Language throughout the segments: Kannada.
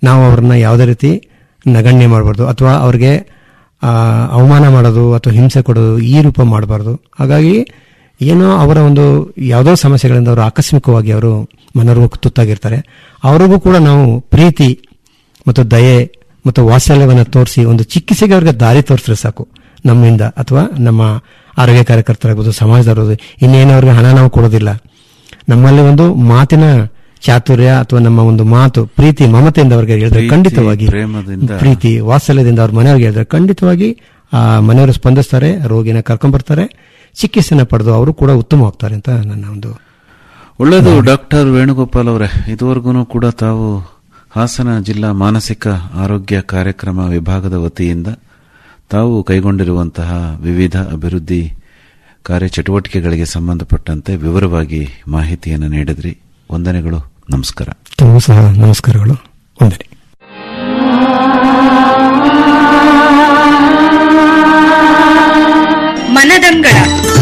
ನಾವು ಅವ್ರನ್ನ ಯಾವುದೇ ರೀತಿ ನಗಣ್ಯ ಮಾಡಬಾರ್ದು ಅಥವಾ ಅವ್ರಿಗೆ ಆ, ಅವಮಾನ ಮಾಡೋದು ಅಥವಾ ಹಿಂಸೆ ಕೊಡೋದು ಈ ರೂಪ ಮಾಡಬಾರ್ದು ಹಾಗಾಗಿ ಏನೋ ಅವರ ಒಂದು ಯಾವುದೋ ಸಮಸ್ಯೆಗಳಿಂದ ಅವರು ಆಕಸ್ಮಿಕವಾಗಿ ಅವರು ಮನೋರೋಗಕ್ಕೆ ತುತ್ತಾಗಿರ್ತಾರೆ ಅವ್ರಿಗೂ ಕೂಡ ನಾವು ಪ್ರೀತಿ ಮತ್ತು ದಯೆ ಮತ್ತು ವಾತ್ಸಲ್ಯವನ್ನು ತೋರಿಸಿ ಒಂದು ಚಿಕಿತ್ಸೆಗೆ ಅವ್ರಿಗೆ ದಾರಿ ತೋರಿಸಿದ್ರೆ ಸಾಕು ನಮ್ಮಿಂದ ಅಥವಾ ನಮ್ಮ ಆರೋಗ್ಯ ಕಾರ್ಯಕರ್ತರಾಗ್ಬೋದು ಸಮಾಜದವ್ರದ್ದು ಇನ್ನೇನು ಅವ್ರಿಗೆ ಹಣ ನಾವು ಕೊಡೋದಿಲ್ಲ ನಮ್ಮಲ್ಲಿ ಒಂದು ಮಾತಿನ ಚಾತುರ್ಯ ಅಥವಾ ನಮ್ಮ ಒಂದು ಮಾತು ಪ್ರೀತಿ ಮಮತೆಯಿಂದ ಅವ್ರಿಗೆ ಹೇಳಿದ್ರೆ ಪ್ರೀತಿ, ಖಂಡಿತವಾಗಿ ಪ್ರೇಮದಿಂದ. ಪ್ರೀತಿ ವಾತ್ಸಲ್ಯದಿಂದ ಅವ್ರ ಮನೆಯವ್ರಿಗೆ ಹೇಳಿದ್ರೆ ಖಂಡಿತವಾಗಿ ಆ ಮನೆಯವರು ಸ್ಪಂದಿಸ್ತಾರೆ ರೋಗಿನ ಕರ್ಕೊಂಡ್ ಬರ್ತಾರೆ ಚಿಕಿತ್ಸೆನ ಪಡೆದು ಅವರು ಕೂಡ ಉತ್ತಮವಾಗ್ತಾರೆ ಅಂತ ನನ್ನ ಒಂದು ಒಳ್ಳೆಯದು ಡಾಕ್ಟರ್ ವೇಣುಗೋಪಾಲ್ ಅವರೇ ಇದುವರೆಗೂ ಕೂಡ ತಾವು ಹಾಸನ ಜಿಲ್ಲಾ ಮಾನಸಿಕ ಆರೋಗ್ಯ ಕಾರ್ಯಕ್ರಮ ವಿಭಾಗದ ವತಿಯಿಂದ ತಾವು ಕೈಗೊಂಡಿರುವಂತಹ ವಿವಿಧ ಅಭಿವೃದ್ಧಿ ಕಾರ್ಯಚಟುವಟಿಕೆಗಳಿಗೆ ಸಂಬಂಧಪಟ್ಟಂತೆ ವಿವರವಾಗಿ ಮಾಹಿತಿಯನ್ನು ನೀಡಿದ್ರಿ ವಂದನೆಗಳು ನಮಸ್ಕಾರ ತಮಗೂ ಸಹ ನಮಸ್ಕಾರಗಳು ವಂದನೆ ಮನದಂಗಳ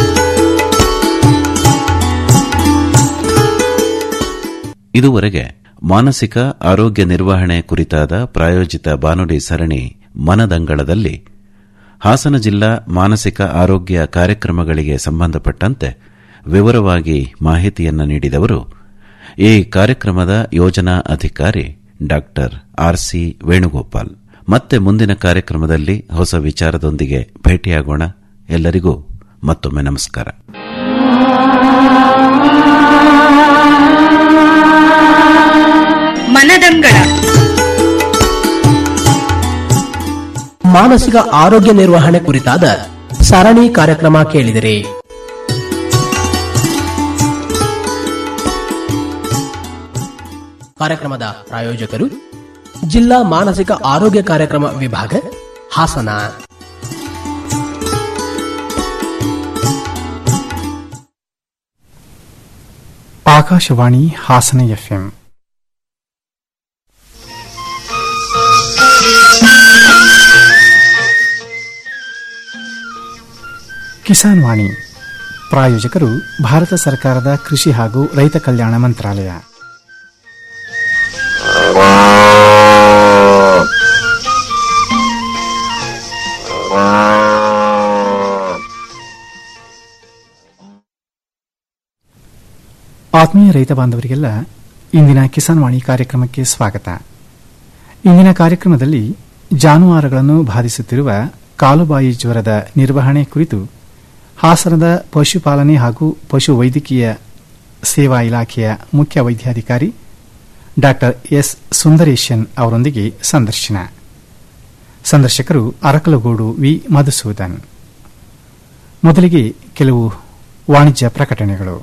ಇದುವರೆಗೆ ಮಾನಸಿಕ ಆರೋಗ್ಯ ನಿರ್ವಹಣೆ ಕುರಿತಾದ ಪ್ರಾಯೋಜಿತ ಬಾನುಲಿ ಸರಣಿ ಮನದಂಗಳದಲ್ಲಿ ಹಾಸನ ಜಿಲ್ಲಾ ಮಾನಸಿಕ ಆರೋಗ್ಯ ಕಾರ್ಯಕ್ರಮಗಳಿಗೆ ಸಂಬಂಧಪಟ್ಟಂತೆ ವಿವರವಾಗಿ ಮಾಹಿತಿಯನ್ನು ನೀಡಿದವರು ಈ ಕಾರ್ಯಕ್ರಮದ ಯೋಜನಾ ಅಧಿಕಾರಿ ಡಾಕ್ಟರ್ ಆರ್ಸಿ ವೇಣುಗೋಪಾಲ್ ಮತ್ತೆ ಮುಂದಿನ ಕಾರ್ಯಕ್ರಮದಲ್ಲಿ ಹೊಸ ವಿಚಾರದೊಂದಿಗೆ ಭೇಟಿಯಾಗೋಣ ಎಲ್ಲರಿಗೂ ಮತ್ತೊಮ್ಮೆ ನಮಸ್ಕಾರ ಮನದಂಗಳ ಮಾನಸಿಕ ಆರೋಗ್ಯ ನಿರ್ವಹಣೆ ಕುರಿತಾದ ಸರಣಿ ಕಾರ್ಯಕ್ರಮ ಕೇಳಿದಿರಿ ಕಾರ್ಯಕ್ರಮದ ಪ್ರಾಯೋಜಕರು ಜಿಲ್ಲಾ ಮಾನಸಿಕ ಆರೋಗ್ಯ ಕಾರ್ಯಕ್ರಮ ವಿಭಾಗ ಹಾಸನ ಆಕಾಶವಾಣಿ ಹಾಸನ ಎಫ್ಎಂ ಕಿಸಾನ್ ವಾಣಿ ಪ್ರಾಯೋಜಕರು ಭಾರತ ಸರ್ಕಾರದ ಕೃಷಿ ಹಾಗೂ ರೈತ ಕಲ್ಯಾಣ ಮಂತ್ರಾಲಯ ಆತ್ಮೀಯ ರೈತ ಬಾಂಧವರಿಗೆಲ್ಲ ಇಂದಿನ ಕಿಸಾನ್ ವಾಣಿ ಕಾರ್ಯಕ್ರಮಕ್ಕೆ ಸ್ವಾಗತ ಇಂದಿನ ಕಾರ್ಯಕ್ರಮದಲ್ಲಿ ಜಾನುವಾರುಗಳನ್ನು ಬಾಧಿಸುತ್ತಿರುವ ಕಾಲುಬಾಯಿ ಜ್ವರದ ನಿರ್ವಹಣೆ ಕುರಿತು ಹಾಸನದ ಪಶುಪಾಲನೆ ಹಾಗೂ ಪಶು ವೈದ್ಯಕೀಯ ಸೇವಾ ಇಲಾಖೆಯ ಮುಖ್ಯ ವೈದ್ಯಾಧಿಕಾರಿ ಡಾಕ್ಟರ್ ಎಸ್ ಸುಂದರೇಶನ್ ಅವರೊಂದಿಗೆ ಸಂದರ್ಶನ ಸಂದರ್ಶಕರು ಅರಕಲಗೂಡು ವಿ ಮಧುಸೂದನ್ ಮೊದಲಿಗೆ ಕೆಲವು ವಾಣಿಜ್ಯ ಪ್ರಕಟಣೆಗಳು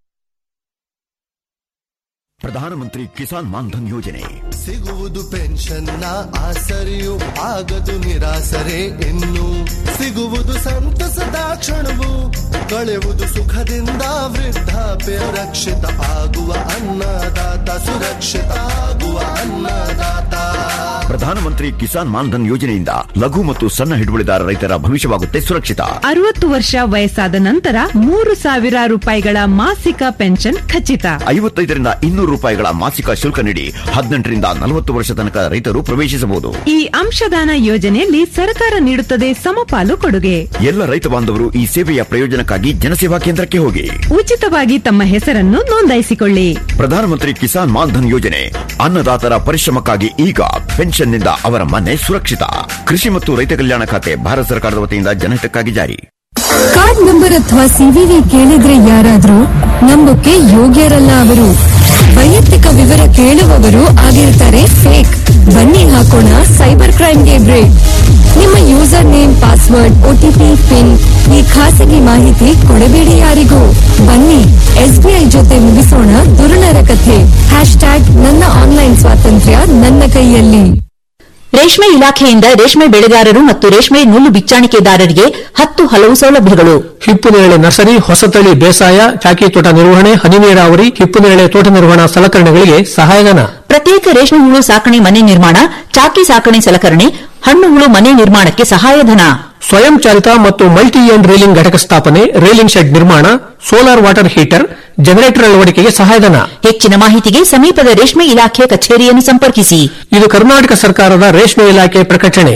ಪ್ರಧಾನಮಂತ್ರಿ ಕಿಸಾನ್ ಮಾನ್ಧನ್ ಯೋಜನೆ ಸಿಗುವುದು ಪೆನ್ಷನ್ನ ಆಸರೆಯು ಆಗದು ನಿರಾಸರೆ ಇನ್ನು ಸಿಗುವುದು ಸಂತಸದ ಕ್ಷಣವು ಕಳೆಯುವುದು ಸುಖದಿಂದ ವೃದ್ಧಾಪ್ಯ ರಕ್ಷಿತ ಆಗುವ ಅನ್ನದಾತ ಸುರಕ್ಷಿತ ಆಗುವ ಅನ್ನದಾತ ಪ್ರಧಾನಮಂತ್ರಿ ಕಿಸಾನ್ ಮಾನ್ಧನ್ ಯೋಜನೆಯಿಂದ ಲಘು ಮತ್ತು ಸಣ್ಣ ಹಿಡುವಳಿದಾರ ರೈತರ ಭವಿಷ್ಯವಾಗುತ್ತೆ ಸುರಕ್ಷಿತ ಅರವತ್ತು ವರ್ಷ ವಯಸ್ಸಾದ ನಂತರ ಮೂರು ಸಾವಿರ ರೂಪಾಯಿಗಳ ಮಾಸಿಕ ಪೆನ್ಷನ್ ಖಚಿತ ಐವತ್ತೈದರಿಂದ ಇನ್ನೂರು ರೂಪಾಯಿಗಳ ಮಾಸಿಕ ಶುಲ್ಕ ನೀಡಿ ಹದಿನೆಂಟರಿಂದ ನಲವತ್ತು ವರ್ಷ ತನಕ ರೈತರು ಪ್ರವೇಶಿಸಬಹುದು ಈ ಅಂಶದಾನ ಯೋಜನೆಯಲ್ಲಿ ಸರ್ಕಾರ ನೀಡುತ್ತದೆ ಸಮಪಾಲು ಕೊಡುಗೆ ಎಲ್ಲ ರೈತ ಬಾಂಧವರು ಈ ಸೇವೆಯ ಪ್ರಯೋಜನಕ್ಕಾಗಿ ಜನಸೇವಾ ಕೇಂದ್ರಕ್ಕೆ ಹೋಗಿ ಉಚಿತವಾಗಿ ತಮ್ಮ ಹೆಸರನ್ನು ನೋಂದಾಯಿಸಿಕೊಳ್ಳಿ ಪ್ರಧಾನಮಂತ್ರಿ ಕಿಸಾನ್ ಮಾನ್ಧನ್ ಯೋಜನೆ ಅನ್ನದಾತರ ಪರಿಶ್ರಮಕ್ಕಾಗಿ ಈಗ ಪೆನ್ಷನ್ನಿಂದ ಅವರ ಮನೆ ಸುರಕ್ಷಿತ ಕೃಷಿ ಮತ್ತು ರೈತ ಕಲ್ಯಾಣ ಖಾತೆ ಭಾರತ ಸರ್ಕಾರದ ವತಿಯಿಂದ ಜನಹಿತಕ್ಕಾಗಿ ಜಾರಿ ಕಾರ್ಡ್ ನಂಬರ್ ಅಥವಾ ಸಿವಿವಿ ಕೇಳಿದ್ರೆ ಯಾರಾದ್ರೂ ನಂಬಕ್ಕೆ ಯೋಗ್ಯರಲ್ಲ ಅವರು ವೈಯಕ್ತಿಕ ವಿವರ ಕೇಳುವವರು ಆಗಿರ್ತಾರೆ ಫೇಕ್ ಬನ್ನಿ ಹಾಕೋಣ ಸೈಬರ್ ಕ್ರೈಮ್ಗೆ ಬ್ರೇಕ್ ನಿಮ್ಮ user name password OTP PIN ಈ ಖಾಸಗಿ ಮಾಹಿತಿ ಕೊಡಬೇಡಿ ಯಾರಿಗೂ ಬನ್ನಿ ಎಸ್ಬಿಐ ಜೊತೆ ಮುಗಿಸೋಣ ದುರುಳರ ಕಥೆ ಹ್ಯಾಶ್ ಟ್ಯಾಗ್ ನನ್ನ ಆನ್ಲೈನ್ ಸ್ವಾತಂತ್ರ್ಯ ನನ್ನ ಕೈಯಲ್ಲಿ ರೇಷ್ಮೆ ಇಲಾಖೆಯಿಂದ ರೇಷ್ಮೆ ಬೆಳೆಗಾರರು ಮತ್ತು ರೇಷ್ಮೆ ನೂಲು ಬಿಚ್ಚಾಣಿಕೆದಾರರಿಗೆ ಹತ್ತು ಹಲವು ಸೌಲಭ್ಯಗಳು ಹಿಪ್ಪುನೇರಳೆ ನರ್ಸರಿ ಹೊಸತಳಿ ಬೇಸಾಯ ಚಾಕಿ ತೋಟ ನಿರ್ವಹಣೆ ಹನಿ ನೀರಾವರಿ ಹಿಪ್ಪುನೇರಳೆ ತೋಟ ನಿರ್ವಹಣಾ ಸಲಕರಣೆಗಳಿಗೆ ಸಹಾಯಧನ ಪ್ರತ್ಯೇಕ ರೇಷ್ಮೆ ಹುಳು ಸಾಕಣೆ ಮನೆ ನಿರ್ಮಾಣ ಚಾಕಿ ಸಾಕಣೆ ಸಲಕರಣೆ ಹಣ್ಣು ಹುಳು ಮನೆ ನಿರ್ಮಾಣಕ್ಕೆ ಸಹಾಯಧನ ಸ್ವಯಂ ಚಾಲಿತ ಮತ್ತು ಮಲ್ಟಿ ಎಂಡ್ ರೇಲಿಂಗ್ ಘಟಕ ಸ್ಥಾಪನೆ ರೇಲಿಂಗ್ ಶೆಡ್ ನಿರ್ಮಾಣ ಸೋಲಾರ್ ವಾಟರ್ ಹೀಟರ್ ಜನರೇಟರ್ ಅಳವಡಿಕೆಗೆ ಸಹಾಯಧನ ಹೆಚ್ಚಿನ ಮಾಹಿತಿಗೆ ಸಮೀಪದ ರೇಷ್ಮೆ ಇಲಾಖೆ ಕಚೇರಿಯನ್ನು ಸಂಪರ್ಕಿಸಿ ಇದು ಕರ್ನಾಟಕ ಸರ್ಕಾರದ ರೇಷ್ಮೆ ಇಲಾಖೆ ಪ್ರಕಟಣೆ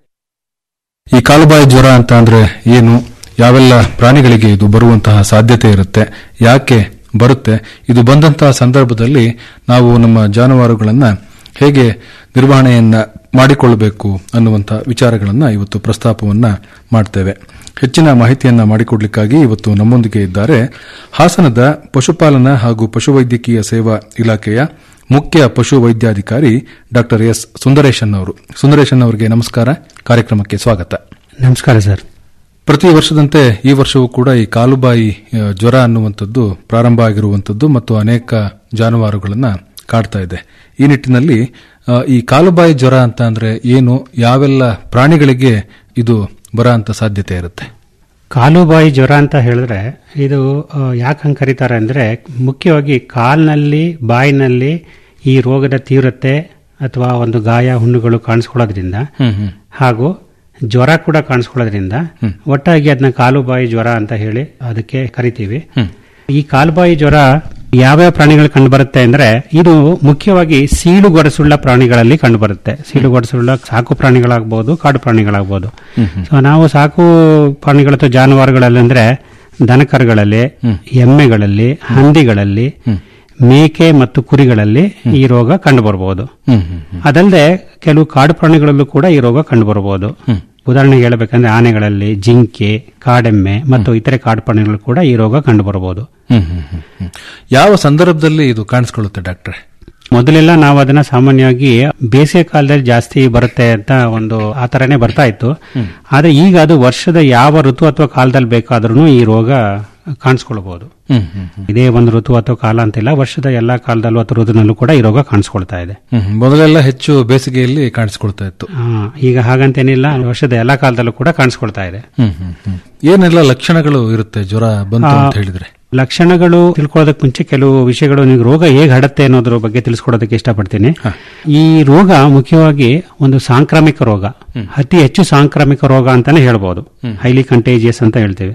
ಈ ಕಾಲುಬಾಯಿ ಜ್ವರ ಅಂತ ಅಂದ್ರೆ ಏನು ಯಾವೆಲ್ಲ ಪ್ರಾಣಿಗಳಿಗೆ ಇದು ಬರುವಂತಹ ಸಾಧ್ಯತೆ ಇರುತ್ತೆ ಯಾಕೆ ಬರುತ್ತೆ ಇದು ಬಂದಂತಹ ಸಂದರ್ಭದಲ್ಲಿ ನಾವು ನಮ್ಮ ಜಾನುವಾರುಗಳನ್ನ ಹೇಗೆ ನಿರ್ವಹಣೆಯನ್ನ ಮಾಡಿಕೊಳ್ಳಬೇಕು ಅನ್ನುವಂತಹ ವಿಚಾರಗಳನ್ನ ಇವತ್ತು ಪ್ರಸ್ತಾಪವನ್ನ ಮಾಡ್ತೇವೆ ಹೆಚ್ಚಿನ ಮಾಹಿತಿಯನ್ನ ಮಾಡಿಕೊಡ್ಲಿಕ್ಕಾಗಿ ಇವತ್ತು ನಮ್ಮೊಂದಿಗೆ ಇದ್ದಾರೆ ಹಾಸನದ ಪಶುಪಾಲನಾ ಹಾಗೂ ಪಶುವೈದ್ಯಕೀಯ ಸೇವಾ ಇಲಾಖೆಯ ಮುಖ್ಯ ಪಶು ವೈದ್ಯಾಧಿಕಾರಿ ಡಾಕ್ಟರ್ ಎಸ್ ಸುಂದರೇಶನ್ ಅವರು ಸುಂದರೇಶನ್ ಅವರಿಗೆ ನಮಸ್ಕಾರ ಕಾರ್ಯಕ್ರಮಕ್ಕೆ ಸ್ವಾಗತ ನಮಸ್ಕಾರ ಸರ್ ಪ್ರತಿ ವರ್ಷದಂತೆ ಈ ವರ್ಷವೂ ಕೂಡ ಈ ಕಾಲುಬಾಯಿ ಆ, ಜ್ವರ ಅನ್ನುವಂಥದ್ದು ಪ್ರಾರಂಭ ಆಗಿರುವಂಥದ್ದು ಮತ್ತು ಅನೇಕ ಜಾನುವಾರುಗಳನ್ನ ಕಾಡ್ತಾ ಇದೆ ಈ ನಿಟ್ಟಿನಲ್ಲಿ ಆ, ಈ ಕಾಲುಬಾಯಿ ಜ್ವರ ಅಂತ ಅಂದ್ರೆ ಏನು ಯಾವೆಲ್ಲ ಪ್ರಾಣಿಗಳಿಗೆ ಇದು ಬರ ಅಂತ ಸಾಧ್ಯತೆ ಇರುತ್ತೆ ಕಾಲುಬಾಯಿ ಜ್ವರ ಅಂತ ಹೇಳಿದ್ರೆ ಇದು ಯಾಕೆ ಹಂಗೆ ಕರೀತಾರೆ ಅಂದರೆ ಮುಖ್ಯವಾಗಿ ಕಾಲ್ನಲ್ಲಿ ಬಾಯಿನಲ್ಲಿ ಈ ರೋಗದ ತೀವ್ರತೆ ಅಥವಾ ಒಂದು ಗಾಯ ಹುಣ್ಣುಗಳು ಕಾಣಿಸ್ಕೊಳ್ಳೋದ್ರಿಂದ ಹಾಗೂ ಜ್ವರ ಕೂಡ ಕಾಣಿಸ್ಕೊಳ್ಳೋದ್ರಿಂದ ಒಟ್ಟಾಗಿ ಅದನ್ನ ಕಾಲುಬಾಯಿ ಜ್ವರ ಅಂತ ಹೇಳಿ ಅದಕ್ಕೆ ಕರಿತೀವಿ ಈ ಕಾಲುಬಾಯಿ ಜ್ವರ ಯಾವ್ಯಾವ ಪ್ರಾಣಿಗಳು ಕಂಡುಬರುತ್ತೆ ಅಂದ್ರೆ ಇದು ಮುಖ್ಯವಾಗಿ ಸೀಳುಗೊರಸುಳ್ಳ ಪ್ರಾಣಿಗಳಲ್ಲಿ ಕಂಡುಬರುತ್ತೆ ಸೀಳುಗೊರಸುಳ್ಳ ಸಾಕು ಪ್ರಾಣಿಗಳಾಗ್ಬೋದು ಕಾಡು ಪ್ರಾಣಿಗಳಾಗ್ಬೋದು ಸೊ ನಾವು ಸಾಕು ಪ್ರಾಣಿಗಳ ಅಥವಾ ಜಾನುವಾರುಗಳಲ್ಲಿ ಅಂದ್ರೆ ದನಕರುಗಳಲ್ಲಿ ಎಮ್ಮೆಗಳಲ್ಲಿ ಹಂದಿಗಳಲ್ಲಿ ಮೇಕೆ ಮತ್ತು ಕುರಿಗಳಲ್ಲಿ ಈ ರೋಗ ಕಂಡುಬರಬಹುದು ಅದಲ್ಲದೆ ಕೆಲವು ಕಾಡು ಪ್ರಾಣಿಗಳಲ್ಲೂ ಕೂಡ ಈ ರೋಗ ಕಂಡುಬರಬಹುದು ಉದಾಹರಣೆಗೆ ಹೇಳಬೇಕಂದ್ರೆ ಆನೆಗಳಲ್ಲಿ ಜಿಂಕೆ ಕಾಡೆಮ್ಮೆ ಮತ್ತು ಇತರೆ ಕಾಡು ಪ್ರಾಣಿಗಳು ಕೂಡ ಈ ರೋಗ ಕಂಡುಬರಬಹುದು ಹ್ಮ್, ಹ್ಮ್, ಹ್ಮ್, ಹ್ಮ್. ಯಾವ ಸಂದರ್ಭದಲ್ಲಿ ಇದು ಕಾಣಿಸ್ಕೊಳ್ಳುತ್ತೆ ಡಾಕ್ಟ್ರೆ ಮೊದಲೆಲ್ಲ ನಾವು ಅದನ್ನ ಸಾಮಾನ್ಯವಾಗಿ ಬೇಸಿಗೆ ಕಾಲದಲ್ಲಿ ಜಾಸ್ತಿ ಬರುತ್ತೆ ಅಂತ ಒಂದು ಆ ತರನೇ ಬರ್ತಾ ಇತ್ತು ಆದ್ರೆ ಈಗ ಅದು ವರ್ಷದ ಯಾವ ಋತು ಅಥವಾ ಕಾಲದಲ್ಲಿ ಬೇಕಾದ್ರೂ ಈ ರೋಗ ಕಾಣಿಸ್ಕೊಳ್ಬಹುದು ಹ್ಮ್, ಹ್ಮ್, ಹ್ಮ್. ಇದೇ ಒಂದು ಋತು ಅಥವಾ ಕಾಲ ಅಂತಿಲ್ಲ ವರ್ಷದ ಎಲ್ಲಾ ಕಾಲದಲ್ಲೂ ಅಥವಾ ಋತುನಲ್ಲೂ ಕೂಡ ಈ ರೋಗ ಕಾಣಿಸ್ಕೊಳ್ತಾ ಇದೆ ಹ್ಮ್, ಹ್ಮ್. ಮೊದಲೆಲ್ಲ ಹೆಚ್ಚು ಬೇಸಿಗೆಯಲ್ಲಿ ಕಾಣಿಸ್ಕೊಳ್ತಾ ಇತ್ತು ಆ, ಈಗ ಹಾಗಂತೇನಿಲ್ಲ ವರ್ಷದ ಎಲ್ಲಾ ಕಾಲದಲ್ಲೂ ಕೂಡ ಕಾಣಿಸ್ಕೊಳ್ತಾ ಇದೆ ಹ್ಮ್, ಹ್ಮ್, ಹ್ಮ್. ಏನೆಲ್ಲ ಲಕ್ಷಣಗಳು ಇರುತ್ತೆ ಜ್ವರ ಬಂತು ಅಂತ ಆ, ಹೇಳಿದ್ರೆ ಲಕ್ಷಣಗಳು ತಿಳ್ಕೊಳ್ಳೋದಕ್ಕೆ ಮುಂಚೆ ಕೆಲವು ವಿಷಯಗಳು ನಿಮ್ಗೆ ರೋಗ ಹೇಗೆ ಹರಡುತ್ತೆ ಅನ್ನೋದ್ರ ಬಗ್ಗೆ ತಿಳಿಸ್ಕೊಡೋದಕ್ಕೆ ಇಷ್ಟಪಡ್ತೀನಿ ಈ ರೋಗ ಮುಖ್ಯವಾಗಿ ಒಂದು ಸಾಂಕ್ರಾಮಿಕ ರೋಗ ಅತಿ ಹೆಚ್ಚು ಸಾಂಕ್ರಾಮಿಕ ರೋಗ ಅಂತಾನೆ ಹೇಳ್ಬೋದು ಹೈಲಿ ಕಂಟೇಜಿಯಸ್ ಅಂತ ಹೇಳ್ತೇವೆ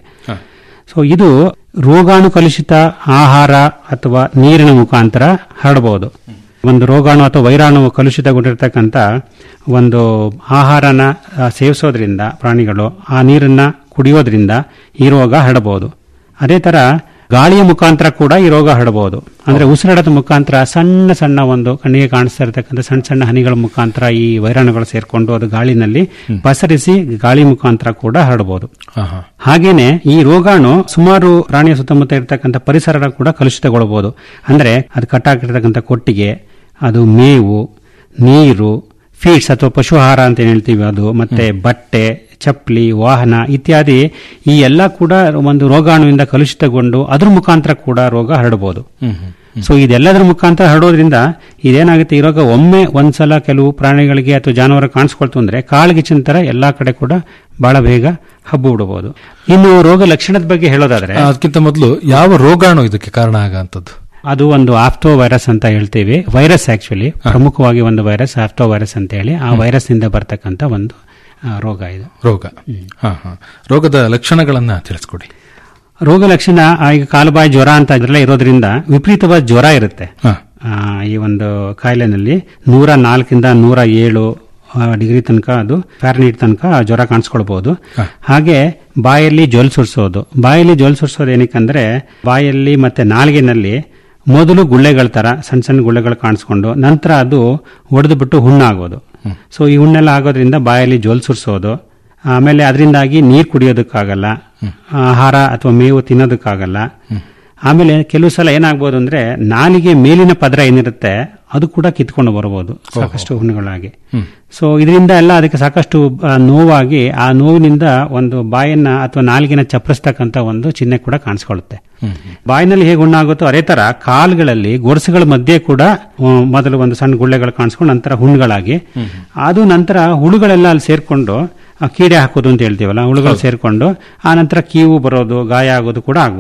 ಸೊ ಇದು ರೋಗಾಣು ಕಲುಷಿತ ಆಹಾರ ಅಥವಾ ನೀರಿನ ಮುಖಾಂತರ ಹರಡಬಹುದು ಒಂದು ರೋಗಾಣು ಅಥವಾ ವೈರಾಣು ಕಲುಷಿತಗೊಂಡಿರ್ತಕ್ಕಂಥ ಒಂದು ಆಹಾರನ ಆ, ಸೇವಿಸೋದ್ರಿಂದ ಪ್ರಾಣಿಗಳು ಆ ನೀರನ್ನ ಕುಡಿಯೋದ್ರಿಂದ ಈ ರೋಗ ಹರಡಬಹುದು ಅದೇ ತರ ಗಾಳಿಯ ಮುಖಾಂತರ ಕೂಡ ಈ ರೋಗ ಹರಡಬಹುದು ಅಂದ್ರೆ ಉಸಿರಾಟದ ಮುಖಾಂತರ ಸಣ್ಣ ಸಣ್ಣ ಒಂದು ಕಣ್ಣಿಗೆ ಕಾಣಿಸ್ತಾ ಇರತಕ್ಕಂಥ ಸಣ್ಣ ಸಣ್ಣ ಹನಿಗಳ ಮುಖಾಂತರ ಈ ವೈರಾಣುಗಳು ಸೇರ್ಕೊಂಡು ಅದು ಗಾಳಿನಲ್ಲಿ ಪಸರಿಸಿ ಗಾಳಿ ಮುಖಾಂತರ ಕೂಡ ಹರಡಬಹುದು ಹಾ, ಹಾ. ಹಾಗೇನೆ ಈ ರೋಗಾಣು ಸುಮಾರು ಪ್ರಾಣಿಯ ಸುತ್ತಮುತ್ತ ಇರತಕ್ಕಂಥ ಪರಿಸರ ಕೂಡ ಕಲುಷಿತಗೊಳ್ಳಬಹುದು ಅಂದ್ರೆ ಅದು ಕಟ್ಟಾಕಿರ್ತಕ್ಕಂಥ ಕೊಟ್ಟಿಗೆ ಅದು ಮೇವು ನೀರು ಫೀಡ್ಸ್ ಅಥವಾ ಪಶು ಆಹಾರ ಅಂತ ಏನ್ ಹೇಳ್ತೀವಿ ಅದು ಮತ್ತೆ ಬಟ್ಟೆ ಚಪ್ಪಲಿ ವಾಹನ ಇತ್ಯಾದಿ ಈ ಎಲ್ಲ ಕೂಡ ಒಂದು ರೋಗಾಣುವಿಂದ ಕಲುಷಿತಗೊಂಡು ಅದ್ರ ಮುಖಾಂತರ ಕೂಡ ರೋಗ ಹರಡಬಹುದು ಸೊ ಇದೆಲ್ಲದರ ಮುಖಾಂತರ ಹರಡೋದ್ರಿಂದ ಇದೇನಾಗುತ್ತೆ ಈ ರೋಗ ಒಮ್ಮೆ ಒಂದ್ಸಲ ಕೆಲವು ಪ್ರಾಣಿಗಳಿಗೆ ಅಥವಾ ಜಾನುವಾರು ಕಾಣಿಸ್ಕೊಳ್ತು ಅಂದ್ರೆ ಕಾಳ್ಗಿಚ್ಚಿನ ತರ ಎಲ್ಲಾ ಕಡೆ ಕೂಡ ಬಹಳ ಬೇಗ ಹಬ್ಬು ಬಿಡಬಹುದು ಇನ್ನು ರೋಗ ಲಕ್ಷಣದ ಬಗ್ಗೆ ಹೇಳೋದಾದ್ರೆ ಅದಕ್ಕಿಂತ ಮೊದಲು ಯಾವ ರೋಗಾಣು ಇದಕ್ಕೆ ಕಾರಣ ಆಗಂತದ್ದು ಅದು ಒಂದು ಆಫ್ಟೋ ವೈರಸ್ ಅಂತ ಹೇಳ್ತೀವಿ ವೈರಸ್ ಆಕ್ಚುಲಿ ಪ್ರಮುಖವಾಗಿ ಒಂದು ವೈರಸ್ ಆಫ್ಟೋ ವೈರಸ್ ಅಂತ ಹೇಳಿ ಆ ವೈರಸ್ ನಿಂದ ಬರ್ತಕ್ಕಂಥ ಒಂದು ಆ, ರೋಗ ಇದು ರೋಗ ಹಾ, ಹಾ. ರೋಗದ ಲಕ್ಷಣಗಳನ್ನ ತಿಳಿಸ್ಕೊಡಿ ರೋಗ ಲಕ್ಷಣ ಆ, ಈಗ ಕಾಲುಬಾಯಿ ಜ್ವರ ಅಂತ ಅದೆಲ್ಲ ಇರೋದ್ರಿಂದ ವಿಪರೀತವಾದ ಜ್ವರ ಇರುತ್ತೆ ಹಾ. ಆ, ಈ ಒಂದು ಕಾಯಿಲೆನಲ್ಲಿ ನೂರ ನಾಲ್ಕಿಂದ ನೂರ ಏಳು ಆ, ಡಿಗ್ರಿ ತನಕ ಅದು ಫ್ಯಾರನೀಟ್ ತನಕ ಜ್ವರ ಕಾಣಿಸ್ಕೊಳ್ಬಹುದು ಹಾಗೆ ಬಾಯಲ್ಲಿ ಜೊಲ್ ಸುರಿಸೋದು ಬಾಯಲ್ಲಿ ಜೊಲ್ ಸುರಿಸೋದು ಏನಕ್ಕಂದ್ರೆ ಬಾಯಲ್ಲಿ ಮತ್ತೆ ನಾಲ್ಗೆನಲ್ಲಿ ಮೊದಲು ಗುಳ್ಳೆಗಳ ತರ ಸಣ್ಣ ಸಣ್ಣ ಗುಳ್ಳೆಗಳು ಕಾಣಿಸ್ಕೊಂಡು ನಂತರ ಅದು ಒಡೆದು ಬಿಟ್ಟು ಹುಣ್ಣಾಗೋದು ಸೊ ಈ ಹುಣ್ಣೆಲ್ಲ ಆಗೋದ್ರಿಂದ ಬಾಯಲ್ಲಿ ಜೊಲ್ ಸುರಿಸೋದು ಆಮೇಲೆ ಅದರಿಂದಾಗಿ ನೀರು ಕುಡಿಯೋದಕ್ಕಾಗಲ್ಲ ಆಹಾರ ಅಥವಾ ಮೇವು ತಿನ್ನೋದಕ್ಕಾಗಲ್ಲ ಆಮೇಲೆ ಕೆಲವು ಸಲ ಏನಾಗ್ಬೋದು ಅಂದ್ರೆ ನಾಲಿಗೆ ಮೇಲಿನ ಪದರ ಏನಿರುತ್ತೆ ಅದು ಕೂಡ ಕಿತ್ಕೊಂಡು ಬರಬಹುದು ಸಾಕಷ್ಟು ಹುಣ್ಣುಗಳಾಗಿ ಸೊ ಇದರಿಂದ ಎಲ್ಲ ಅದಕ್ಕೆ ಸಾಕಷ್ಟು ಆ, ನೋವಾಗಿ ಆ ನೋವಿನಿಂದ ಒಂದು ಬಾಯನ್ನ ಅಥವಾ ನಾಲಿಗೆನ ಚಪ್ಪರಿಸ್ತಕ್ಕಂಥ ಒಂದು ಚಿಹ್ನೆ ಕೂಡ ಕಾಣಿಸ್ಕೊಳ್ಳುತ್ತೆ ಬಾಯಿನಲ್ಲಿ ಹೇಗೆ ಹುಣ್ಣಾಗುತ್ತೋ ಅದೇ ತರ ಕಾಲುಗಳಲ್ಲಿ ಗೊರಸುಗಳ ಮಧ್ಯೆ ಕೂಡ ಆ, ಮೊದಲು ಒಂದು ಸಣ್ಣ ಗುಳ್ಳೆಗಳು ಕಾಣಿಸ್ಕೊಂಡು ನಂತರ ಹುಣ್ಣುಗಳಾಗಿ ಅದು ನಂತರ ಹುಳುಗಳೆಲ್ಲ ಅಲ್ಲಿ ಸೇರ್ಕೊಂಡು ಆ, ಕೀಡೆ ಹಾಕೋದು ಅಂತ ಹೇಳ್ತೀವಲ್ಲ ಹುಳುಗಳು ಸೇರ್ಕೊಂಡು ಆ ನಂತರ ಕೀವು ಬರೋದು ಗಾಯ ಆಗೋದು ಕೂಡ ಆಗ್ಬೋದು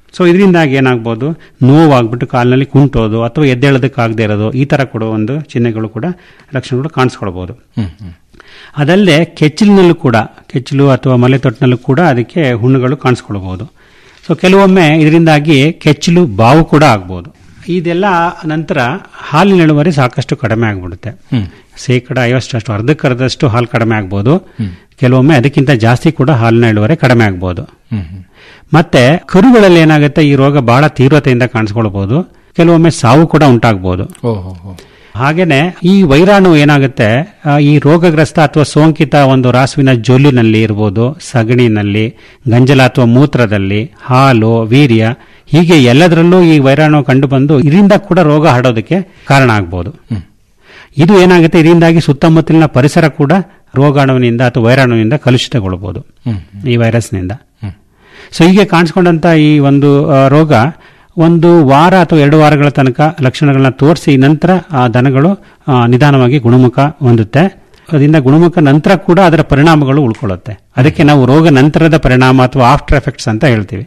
ಸೊ ಇದರಿಂದಾಗಿ ಏನಾಗ್ಬೋದು ನೋವಾಗ್ಬಿಟ್ಟು ಕಾಲಿನಲ್ಲಿ ಕುಂಟೋದು ಅಥವಾ ಎದ್ದೇಳೋದಕ್ಕಾಗದೇ ಇರೋದು ಈ ತರ ಕೂಡ ಒಂದು ಚಿಹ್ನೆಗಳು ಕೂಡ ಲಕ್ಷಣಗಳು ಕಾಣಿಸ್ಕೊಳ್ಬಹುದು ಅದಲ್ಲದೆ ಕೆಚ್ಚಲಿನಲ್ಲೂ ಕೂಡ ಕೆಚ್ಚಲು ಅಥವಾ ಮಲೆತೊಟ್ಟಿನಲ್ಲೂ ಕೂಡ ಅದಕ್ಕೆ ಹುಣ್ಣುಗಳು ಕಾಣಿಸ್ಕೊಳ್ಬಹುದು ಸೊ ಕೆಲವೊಮ್ಮೆ ಇದರಿಂದಾಗಿ ಕೆಚ್ಚಲು ಬಾವು ಕೂಡ ಆಗ್ಬೋದು ಇದೆಲ್ಲ ನಂತರ ಹಾಲಿನ ಇಳುವರಿ ಸಾಕಷ್ಟು ಕಡಿಮೆ ಆಗ್ಬಿಡುತ್ತೆ ಶೇಕಡ ಐವತ್ತಷ್ಟು ಅರ್ಧಕ್ಕರ್ಧಷ್ಟು ಹಾಲು ಕಡಿಮೆ ಆಗ್ಬೋದು ಕೆಲವೊಮ್ಮೆ ಅದಕ್ಕಿಂತ ಜಾಸ್ತಿ ಕೂಡ ಹಾಲಿನ ಇಳುವರಿ ಕಡಿಮೆ ಆಗ್ಬೋದು ಮತ್ತೆ ಕರುಗಳಲ್ಲಿ ಏನಾಗುತ್ತೆ ಈ ರೋಗ ಬಹಳ ತೀವ್ರತೆಯಿಂದ ಕಾಣಿಸ್ಕೊಳ್ಬಹುದು ಕೆಲವೊಮ್ಮೆ ಸಾವು ಕೂಡ ಉಂಟಾಗಬಹುದು ಓಹೋ ಹಾಗೇನೆ ಈ ವೈರಾಣು ಏನಾಗುತ್ತೆ ಆ, ಈ ರೋಗಗ್ರಸ್ತ ಅಥವಾ ಸೋಂಕಿತ ಒಂದು ರಾಸುವಿನ ಜೊಲ್ಲಿನಲ್ಲಿ ಇರ್ಬೋದು ಸಗಣಿನಲ್ಲಿ ಗಂಜಲ ಅಥವಾ ಮೂತ್ರದಲ್ಲಿ ಹಾಲು ವೀರ್ಯ ಹೀಗೆ ಎಲ್ಲದರಲ್ಲೂ ಈ ವೈರಾಣು ಕಂಡು ಬಂದು ಇದರಿಂದ ಕೂಡ ರೋಗ ಹರಡೋದಕ್ಕೆ ಕಾರಣ ಆಗ್ಬೋದು ಇದು ಏನಾಗುತ್ತೆ ಇದರಿಂದಾಗಿ ಸುತ್ತಮುತ್ತಲಿನ ಪರಿಸರ ಕೂಡ ರೋಗಾಣುವಿನಿಂದ ಅಥವಾ ವೈರಾಣುವಿನಿಂದ ಕಲುಷಿತಗೊಳ್ಳಬಹುದು ಈ ವೈರಸ್ನಿಂದ ಸೊ ಹೀಗೆ ಕಾಣಿಸ್ಕೊಂಡಂತ ಈ ಒಂದು ಆ, ರೋಗ ಒಂದು ವಾರ ಅಥವಾ ಎರಡು ವಾರಗಳ ತನಕ ಲಕ್ಷಣಗಳನ್ನ ತೋರಿಸಿ ನಂತರ ಆ ದನಗಳು ಆ, ನಿಧಾನವಾಗಿ ಗುಣಮುಖ ಹೊಂದುತ್ತೆ ಅದರಿಂದ ಗುಣಮುಖ ನಂತರ ಕೂಡ ಅದರ ಪರಿಣಾಮಗಳು ಉಳ್ಕೊಳ್ಳುತ್ತೆ ಅದಕ್ಕೆ ನಾವು ರೋಗ ನಂತರದ ಪರಿಣಾಮ ಅಥವಾ ಆಫ್ಟರ್ ಎಫೆಕ್ಟ್ಸ್ ಅಂತ ಹೇಳ್ತೀವಿ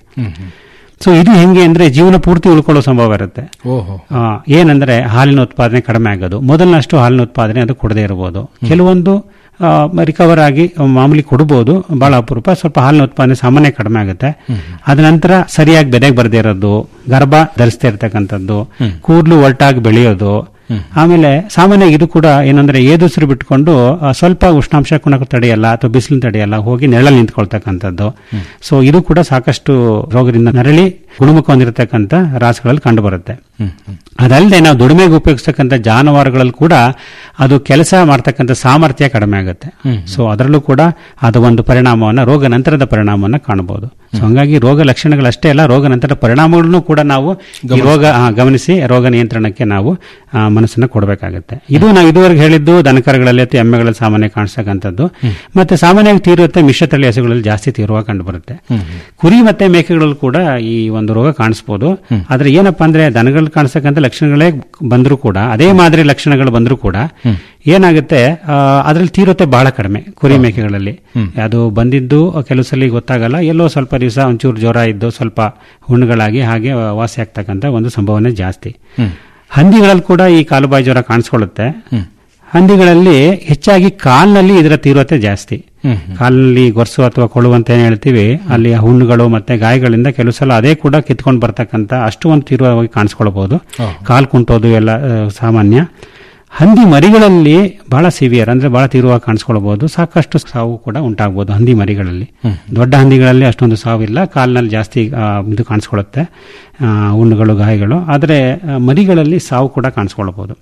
ಸೊ ಇದು ಹೆಂಗೆ ಅಂದ್ರೆ ಜೀವನ ಪೂರ್ತಿ ಉಳ್ಕೊಳ್ಳೋ ಸಂಭವ ಇರುತ್ತೆ ಓಹೋ ಆ, ಏನಂದ್ರೆ ಹಾಲಿನ ಉತ್ಪಾದನೆ ಕಡಿಮೆ ಆಗೋದು ಮೊದಲಿನಷ್ಟು ಹಾಲಿನ ಉತ್ಪಾದನೆ ಅದು ಕೊಡದೇ ಇರಬಹುದು ಕೆಲವೊಂದು ರಿಕವರ್ ಆಗಿ ಮಾಮೂಲಿ ಕೊಡಬಹುದು ಬಹಳ ಅಪರೂಪ ಸ್ವಲ್ಪ ಹಾಲಿನ ಉತ್ಪಾದನೆ ಸಾಮಾನ್ಯ ಕಡಿಮೆ ಆಗುತ್ತೆ ಅದ ನಂತರ ಸರಿಯಾಗಿ ಬೆದೆಗೆ ಬರದೇ ಇರೋದು ಗರ್ಭ ಧರಿಸ್ತಾ ಇರ್ತಕ್ಕಂಥದ್ದು ಕೂದಲು ಒಟ್ಟಾಗಿ ಬೆಳೆಯೋದು ಆಮೇಲೆ ಸಾಮಾನ್ಯ ಇದು ಕೂಡ ಏನಂದ್ರೆ ಏದುಸಿರು ಬಿಟ್ಕೊಂಡು ಆ, ಸ್ವಲ್ಪ ಉಷ್ಣಾಂಶ ಕೂಡ ತಡೆಯಲ್ಲ ಅಥವಾ ಬಿಸಿಲು ತಡೆಯಲ್ಲ ಹೋಗಿ ನೆರಳಲ್ಲಿ ನಿಂತ್ಕೊಳ್ತಕ್ಕಂಥದ್ದು ಸೊ ಇದು ಕೂಡ ಸಾಕಷ್ಟು ರೋಗದಿಂದ ನರಳಿ ಗುಣಮುಖ ಹೊಂದಿರತಕ್ಕಂಥ ರಾಸುಗಳಲ್ಲಿ ಕಂಡು ಬರುತ್ತೆ ಅದಲ್ಲದೆ ನಾವು ದುಡಿಮೆಗೆ ಉಪಯೋಗಿಸ್ತಕ್ಕಂಥ ಜಾನುವಾರುಗಳಲ್ಲಿ ಕೂಡ ಅದು ಕೆಲಸ ಮಾಡ್ತಕ್ಕಂಥ ಸಾಮರ್ಥ್ಯ ಕಡಿಮೆ ಆಗುತ್ತೆ ಸೊ ಅದರಲ್ಲೂ ಕೂಡ ಅದು ಒಂದು ಪರಿಣಾಮವನ್ನು ರೋಗ ನಂತರದ ಪರಿಣಾಮವನ್ನು ಕಾಣಬಹುದು ಸೊ ಹಂಗಾಗಿ ರೋಗ ಲಕ್ಷಣಗಳಷ್ಟೇ ಅಲ್ಲ ರೋಗ ನಂತರದ ಪರಿಣಾಮಗಳನ್ನು ಕೂಡ ನಾವು ಈ ರೋಗ ಆ, ಗಮನಿಸಿ ರೋಗ ನಿಯಂತ್ರಣಕ್ಕೆ ನಾವು ಆ, ಮನಸ್ಸನ್ನು ಕೊಡಬೇಕಾಗುತ್ತೆ ಇದು ನಾವು ಇದುವರೆಗೆ ಹೇಳಿದ್ದು ದನಕರಗಳಲ್ಲಿ ಅಥವಾ ಎಮ್ಮೆಗಳಲ್ಲಿ ಸಾಮಾನ್ಯ ಕಾಣಿಸ್ತಕ್ಕಂಥದ್ದು ಮತ್ತೆ ಸಾಮಾನ್ಯವಾಗಿ ತೀವ್ರತೆ ಮಿಶ್ರತಳಿ ಹಸುಗಳಲ್ಲಿ ಜಾಸ್ತಿ ತೀವ್ರವಾಗಿ ಕಂಡು ಬರುತ್ತೆ ಕುರಿ ಮತ್ತೆ ಮೇಕೆಗಳಲ್ಲಿ ಕೂಡ ಈ ಒಂದು ರೋಗ ಕಾಣಿಸ್ಬೋದು ಆದ್ರೆ ಏನಪ್ಪಾ ಅಂದ್ರೆ ದನಗಳಲ್ಲಿ ಕಾಣಿಸ್ತಕ್ಕಂಥ ಲಕ್ಷಣಗಳೇ ಬಂದರೂ ಕೂಡ ಅದೇ ಮಾದರಿ ಲಕ್ಷಣಗಳು ಬಂದರೂ ಕೂಡ ಏನಾಗುತ್ತೆ ಆ, ಅದ್ರಲ್ಲಿ ತೀವ್ರತೆ ಬಹಳ ಕಡಿಮೆ ಕುರಿ ಮೇಕೆಗಳಲ್ಲಿ ಅದು ಬಂದಿದ್ದು ಕೆಲವು ಸಲ ಗೊತ್ತಾಗಲ್ಲ ಎಲ್ಲೋ ಸ್ವಲ್ಪ ದಿವಸ ಒಂಚೂರು ಜ್ವರ ಇದ್ದು ಸ್ವಲ್ಪ ಹುಣ್ಣುಗಳಾಗಿ ಹಾಗೆ ವಾಸಿ ಆಗ್ತಕ್ಕಂಥ ಒಂದು ಸಂಭವನೆ ಜಾಸ್ತಿ ಹಂದಿಗಳಲ್ಲಿ ಕೂಡ ಈ ಕಾಲುಬಾಯಿ ಜ್ವರ ಕಾಣಿಸ್ಕೊಳ್ಳುತ್ತೆ ಹಂದಿಗಳಲ್ಲಿ ಹೆಚ್ಚಾಗಿ ಕಾಲ್ನಲ್ಲಿ ಇದರ ತೀವ್ರತೆ ಜಾಸ್ತಿ ಕಾಲಿನಲ್ಲಿ ಗೊರ್ಸು ಅಥವಾ ಕೊಳು ಅಂತ ಏನ್ ಹೇಳ್ತೀವಿ ಅಲ್ಲಿ ಆ ಹುಣ್ಣುಗಳು ಮತ್ತೆ ಗಾಯಗಳಿಂದ ಕೆಲವು ಸಲ ಅದೇ ಕೂಡ ಕಿತ್ಕೊಂಡು ಬರ್ತಕ್ಕಂಥ ಅಷ್ಟು ಒಂದು ತೀವ್ರವಾಗಿ ಕಾಣಿಸ್ಕೊಳ್ಬಹುದು ಕಾಲು ಕುಂಟೋದು ಎಲ್ಲ ಆ, ಸಾಮಾನ್ಯ ಹಂದಿ ಮರಿಗಳಲ್ಲಿ ಬಹಳ ಸಿವಿಯರ್ ಅಂದ್ರೆ ಬಹಳ ತೀವ್ರವಾಗಿ ಕಾಣಿಸ್ಕೊಳ್ಬಹುದು ಸಾಕಷ್ಟು ಸಾವು ಕೂಡ ಉಂಟಾಗಬಹುದು ಹಂದಿ ಮರಿಗಳಲ್ಲಿ ದೊಡ್ಡ ಹಂದಿಗಳಲ್ಲಿ ಅಷ್ಟೊಂದು ಸಾವಿಲ್ಲ ಕಾಲಿನಲ್ಲಿ ಜಾಸ್ತಿ ಆ, ಇದು ಕಾಣಿಸ್ಕೊಳ್ಳುತ್ತೆ ಆ, ಹುಣ್ಣುಗಳು ಗಾಯಗಳು ಆದರೆ ಆ, ಮರಿಗಳಲ್ಲಿ ಸಾವು ಕೂಡ ಕಾಣಿಸ್ಕೊಳ್ಬಹುದು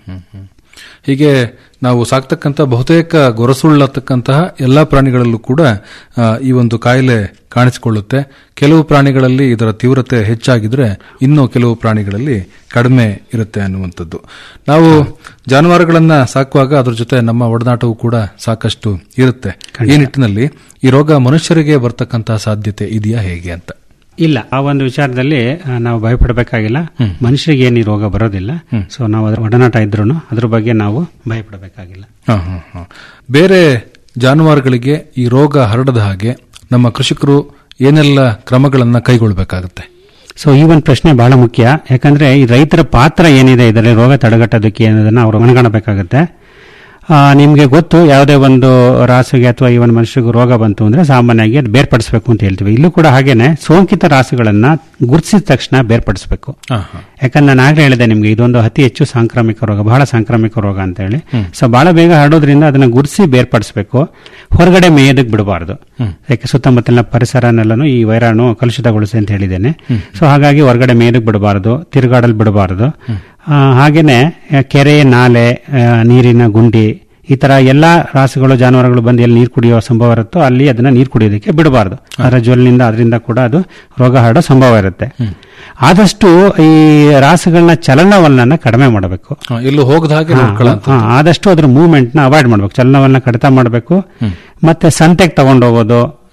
ಹೀಗೆ ನಾವು ಸಾಕ್ತಕ್ಕಂಥ ಬಹುತೇಕ ಗೊರಸುಳ್ಳತಕ್ಕಂತಹ ಎಲ್ಲಾ ಪ್ರಾಣಿಗಳಲ್ಲೂ ಕೂಡ ಆ, ಈ ಒಂದು ಕಾಯಿಲೆ ಕಾಣಿಸಿಕೊಳ್ಳುತ್ತೆ ಕೆಲವು ಪ್ರಾಣಿಗಳಲ್ಲಿ ಇದರ ತೀವ್ರತೆ ಹೆಚ್ಚಾಗಿದ್ರೆ ಇನ್ನು ಕೆಲವು ಪ್ರಾಣಿಗಳಲ್ಲಿ ಕಡಿಮೆ ಇರುತ್ತೆ ಅನ್ನುವಂಥದ್ದು ನಾವು ಜಾನುವಾರುಗಳನ್ನ ಸಾಕುವಾಗ ಅದ್ರ ಜೊತೆ ನಮ್ಮ ಒಡನಾಟವು ಕೂಡ ಸಾಕಷ್ಟು ಇರುತ್ತೆ ಈ ನಿಟ್ಟಿನಲ್ಲಿ ಈ ರೋಗ ಮನುಷ್ಯರಿಗೆ ಬರ್ತಕ್ಕಂತಹ ಸಾಧ್ಯತೆ ಇದೆಯಾ ಹೇಗೆ ಅಂತ ಇಲ್ಲ ಆ ಒಂದು ವಿಚಾರದಲ್ಲಿ ಆ, ನಾವು ಭಯಪಡಬೇಕಾಗಿಲ್ಲ ಮನುಷ್ಯರಿಗೆ ಏನು ಈ ರೋಗ ಬರೋದಿಲ್ಲ ಸೊ ನಾವು ಅದರ ಒಡನಾಟ ಇದ್ರೂ ಅದ್ರ ಬಗ್ಗೆ ನಾವು ಭಯಪಡಬೇಕಾಗಿಲ್ಲ ಹ, ಹ, ಹ. ಬೇರೆ ಜಾನುವಾರುಗಳಿಗೆ ಈ ರೋಗ ಹರಡದ ಹಾಗೆ ನಮ್ಮ ಕೃಷಿಕರು ಏನೆಲ್ಲ ಕ್ರಮಗಳನ್ನ ಕೈಗೊಳ್ಳಬೇಕಾಗುತ್ತೆ ಸೊ ಈ ಒಂದು ಪ್ರಶ್ನೆ ಬಹಳ ಮುಖ್ಯ ಯಾಕಂದ್ರೆ ಈ ರೈತರ ಪಾತ್ರ ಏನಿದೆ ಇದರಲ್ಲಿ ರೋಗ ತಡೆಗಟ್ಟೋದಕ್ಕೆ ಅನ್ನೋದನ್ನ ಅವರು ಮನಗಾಣಬೇಕಾಗುತ್ತೆ ಆ, ನಿಮ್ಗೆ ಗೊತ್ತು ಯಾವುದೇ ಒಂದು ರಾಸುಗೆ ಅಥವಾ ಈ ಒಂದು ಮನುಷ್ಯಗೂ ರೋಗ ಬಂತು ಅಂದ್ರೆ ಸಾಮಾನ್ಯವಾಗಿ ಅದು ಬೇರ್ಪಡಿಸಬೇಕು ಅಂತ ಹೇಳ್ತೀವಿ ಇಲ್ಲೂ ಕೂಡ ಹಾಗೇನೆ ಸೋಂಕಿತ ರಾಸುಗಳನ್ನ ಗುರುತಿಸಿದ ತಕ್ಷಣ ಬೇರ್ಪಡಿಸಬೇಕು ಯಾಕಂದ್ರೆ ನಾನು ಆಗ್ಲೇ ಹೇಳಿದೆ ನಿಮ್ಗೆ ಇದೊಂದು ಅತಿ ಹೆಚ್ಚು ಸಾಂಕ್ರಾಮಿಕ ರೋಗ ಬಹಳ ಸಾಂಕ್ರಾಮಿಕ ರೋಗ ಅಂತ ಹೇಳಿ ಸೊ ಬಹಳ ಬೇಗ ಹರಡೋದ್ರಿಂದ ಅದನ್ನ ಗುರುತಿಸಿ ಬೇರ್ಪಡಿಸಬೇಕು ಹೊರಗಡೆ ಮೇಯೋದಕ್ಕೆ ಬಿಡಬಾರ್ದು ಯಾಕೆ ಸುತ್ತಮುತ್ತಲಿನ ಪರಿಸರನೆಲ್ಲನೂ ಈ ವೈರಾಣು ಕಲುಷಿತಗೊಳಿಸಿ ಅಂತ ಹೇಳಿದ್ದೇನೆ ಸೊ ಹಾಗಾಗಿ ಹೊರಗಡೆ ಮೇಯೋದಕ್ಕೆ ಬಿಡಬಾರದು ತಿರುಗಾಡಲು ಬಿಡಬಾರದು ಆ, ಹಾಗೇನೆ ಆ, ಕೆರೆ ನಾಲೆ ಆ, ನೀರಿನ ಗುಂಡಿ ಈ ತರ ಎಲ್ಲಾ ರಾಸುಗಳು ಜಾನುವಾರುಗಳು ಬಂದು ಎಲ್ಲಿ ನೀರು ಕುಡಿಯೋ ಸಂಭವ ಇರುತ್ತೋ ಅಲ್ಲಿ ಅದನ್ನ ನೀರು ಕುಡಿಯೋದಕ್ಕೆ ಬಿಡಬಾರದು ಅದರ ಜ್ವಲಿನಿಂದ ಅದರಿಂದ ಕೂಡ ಅದು ರೋಗ ಹರಡೋ ಸಂಭವ ಇರುತ್ತೆ ಆದಷ್ಟು ಈ ರಾಸುಗಳನ್ನ ಚಲನವಲನ ಕಡಿಮೆ ಮಾಡಬೇಕು ಹ, ಎಲ್ಲೂ ಹೋಗದ ಹಾಗೆ ನೋಡ್ಕೊಳ್ಳೋ ಹಾ, ಆದಷ್ಟು ಅದ್ರ ಮೂವ್ಮೆಂಟ್ ನ ಅವಾಯ್ಡ್ ಮಾಡ್ಬೇಕು ಚಲನವಲನ ಕಡಿತ ಮಾಡಬೇಕು ಮತ್ತೆ ಸಂತೆಗೆ ತಗೊಂಡು ಹೋಗೋದು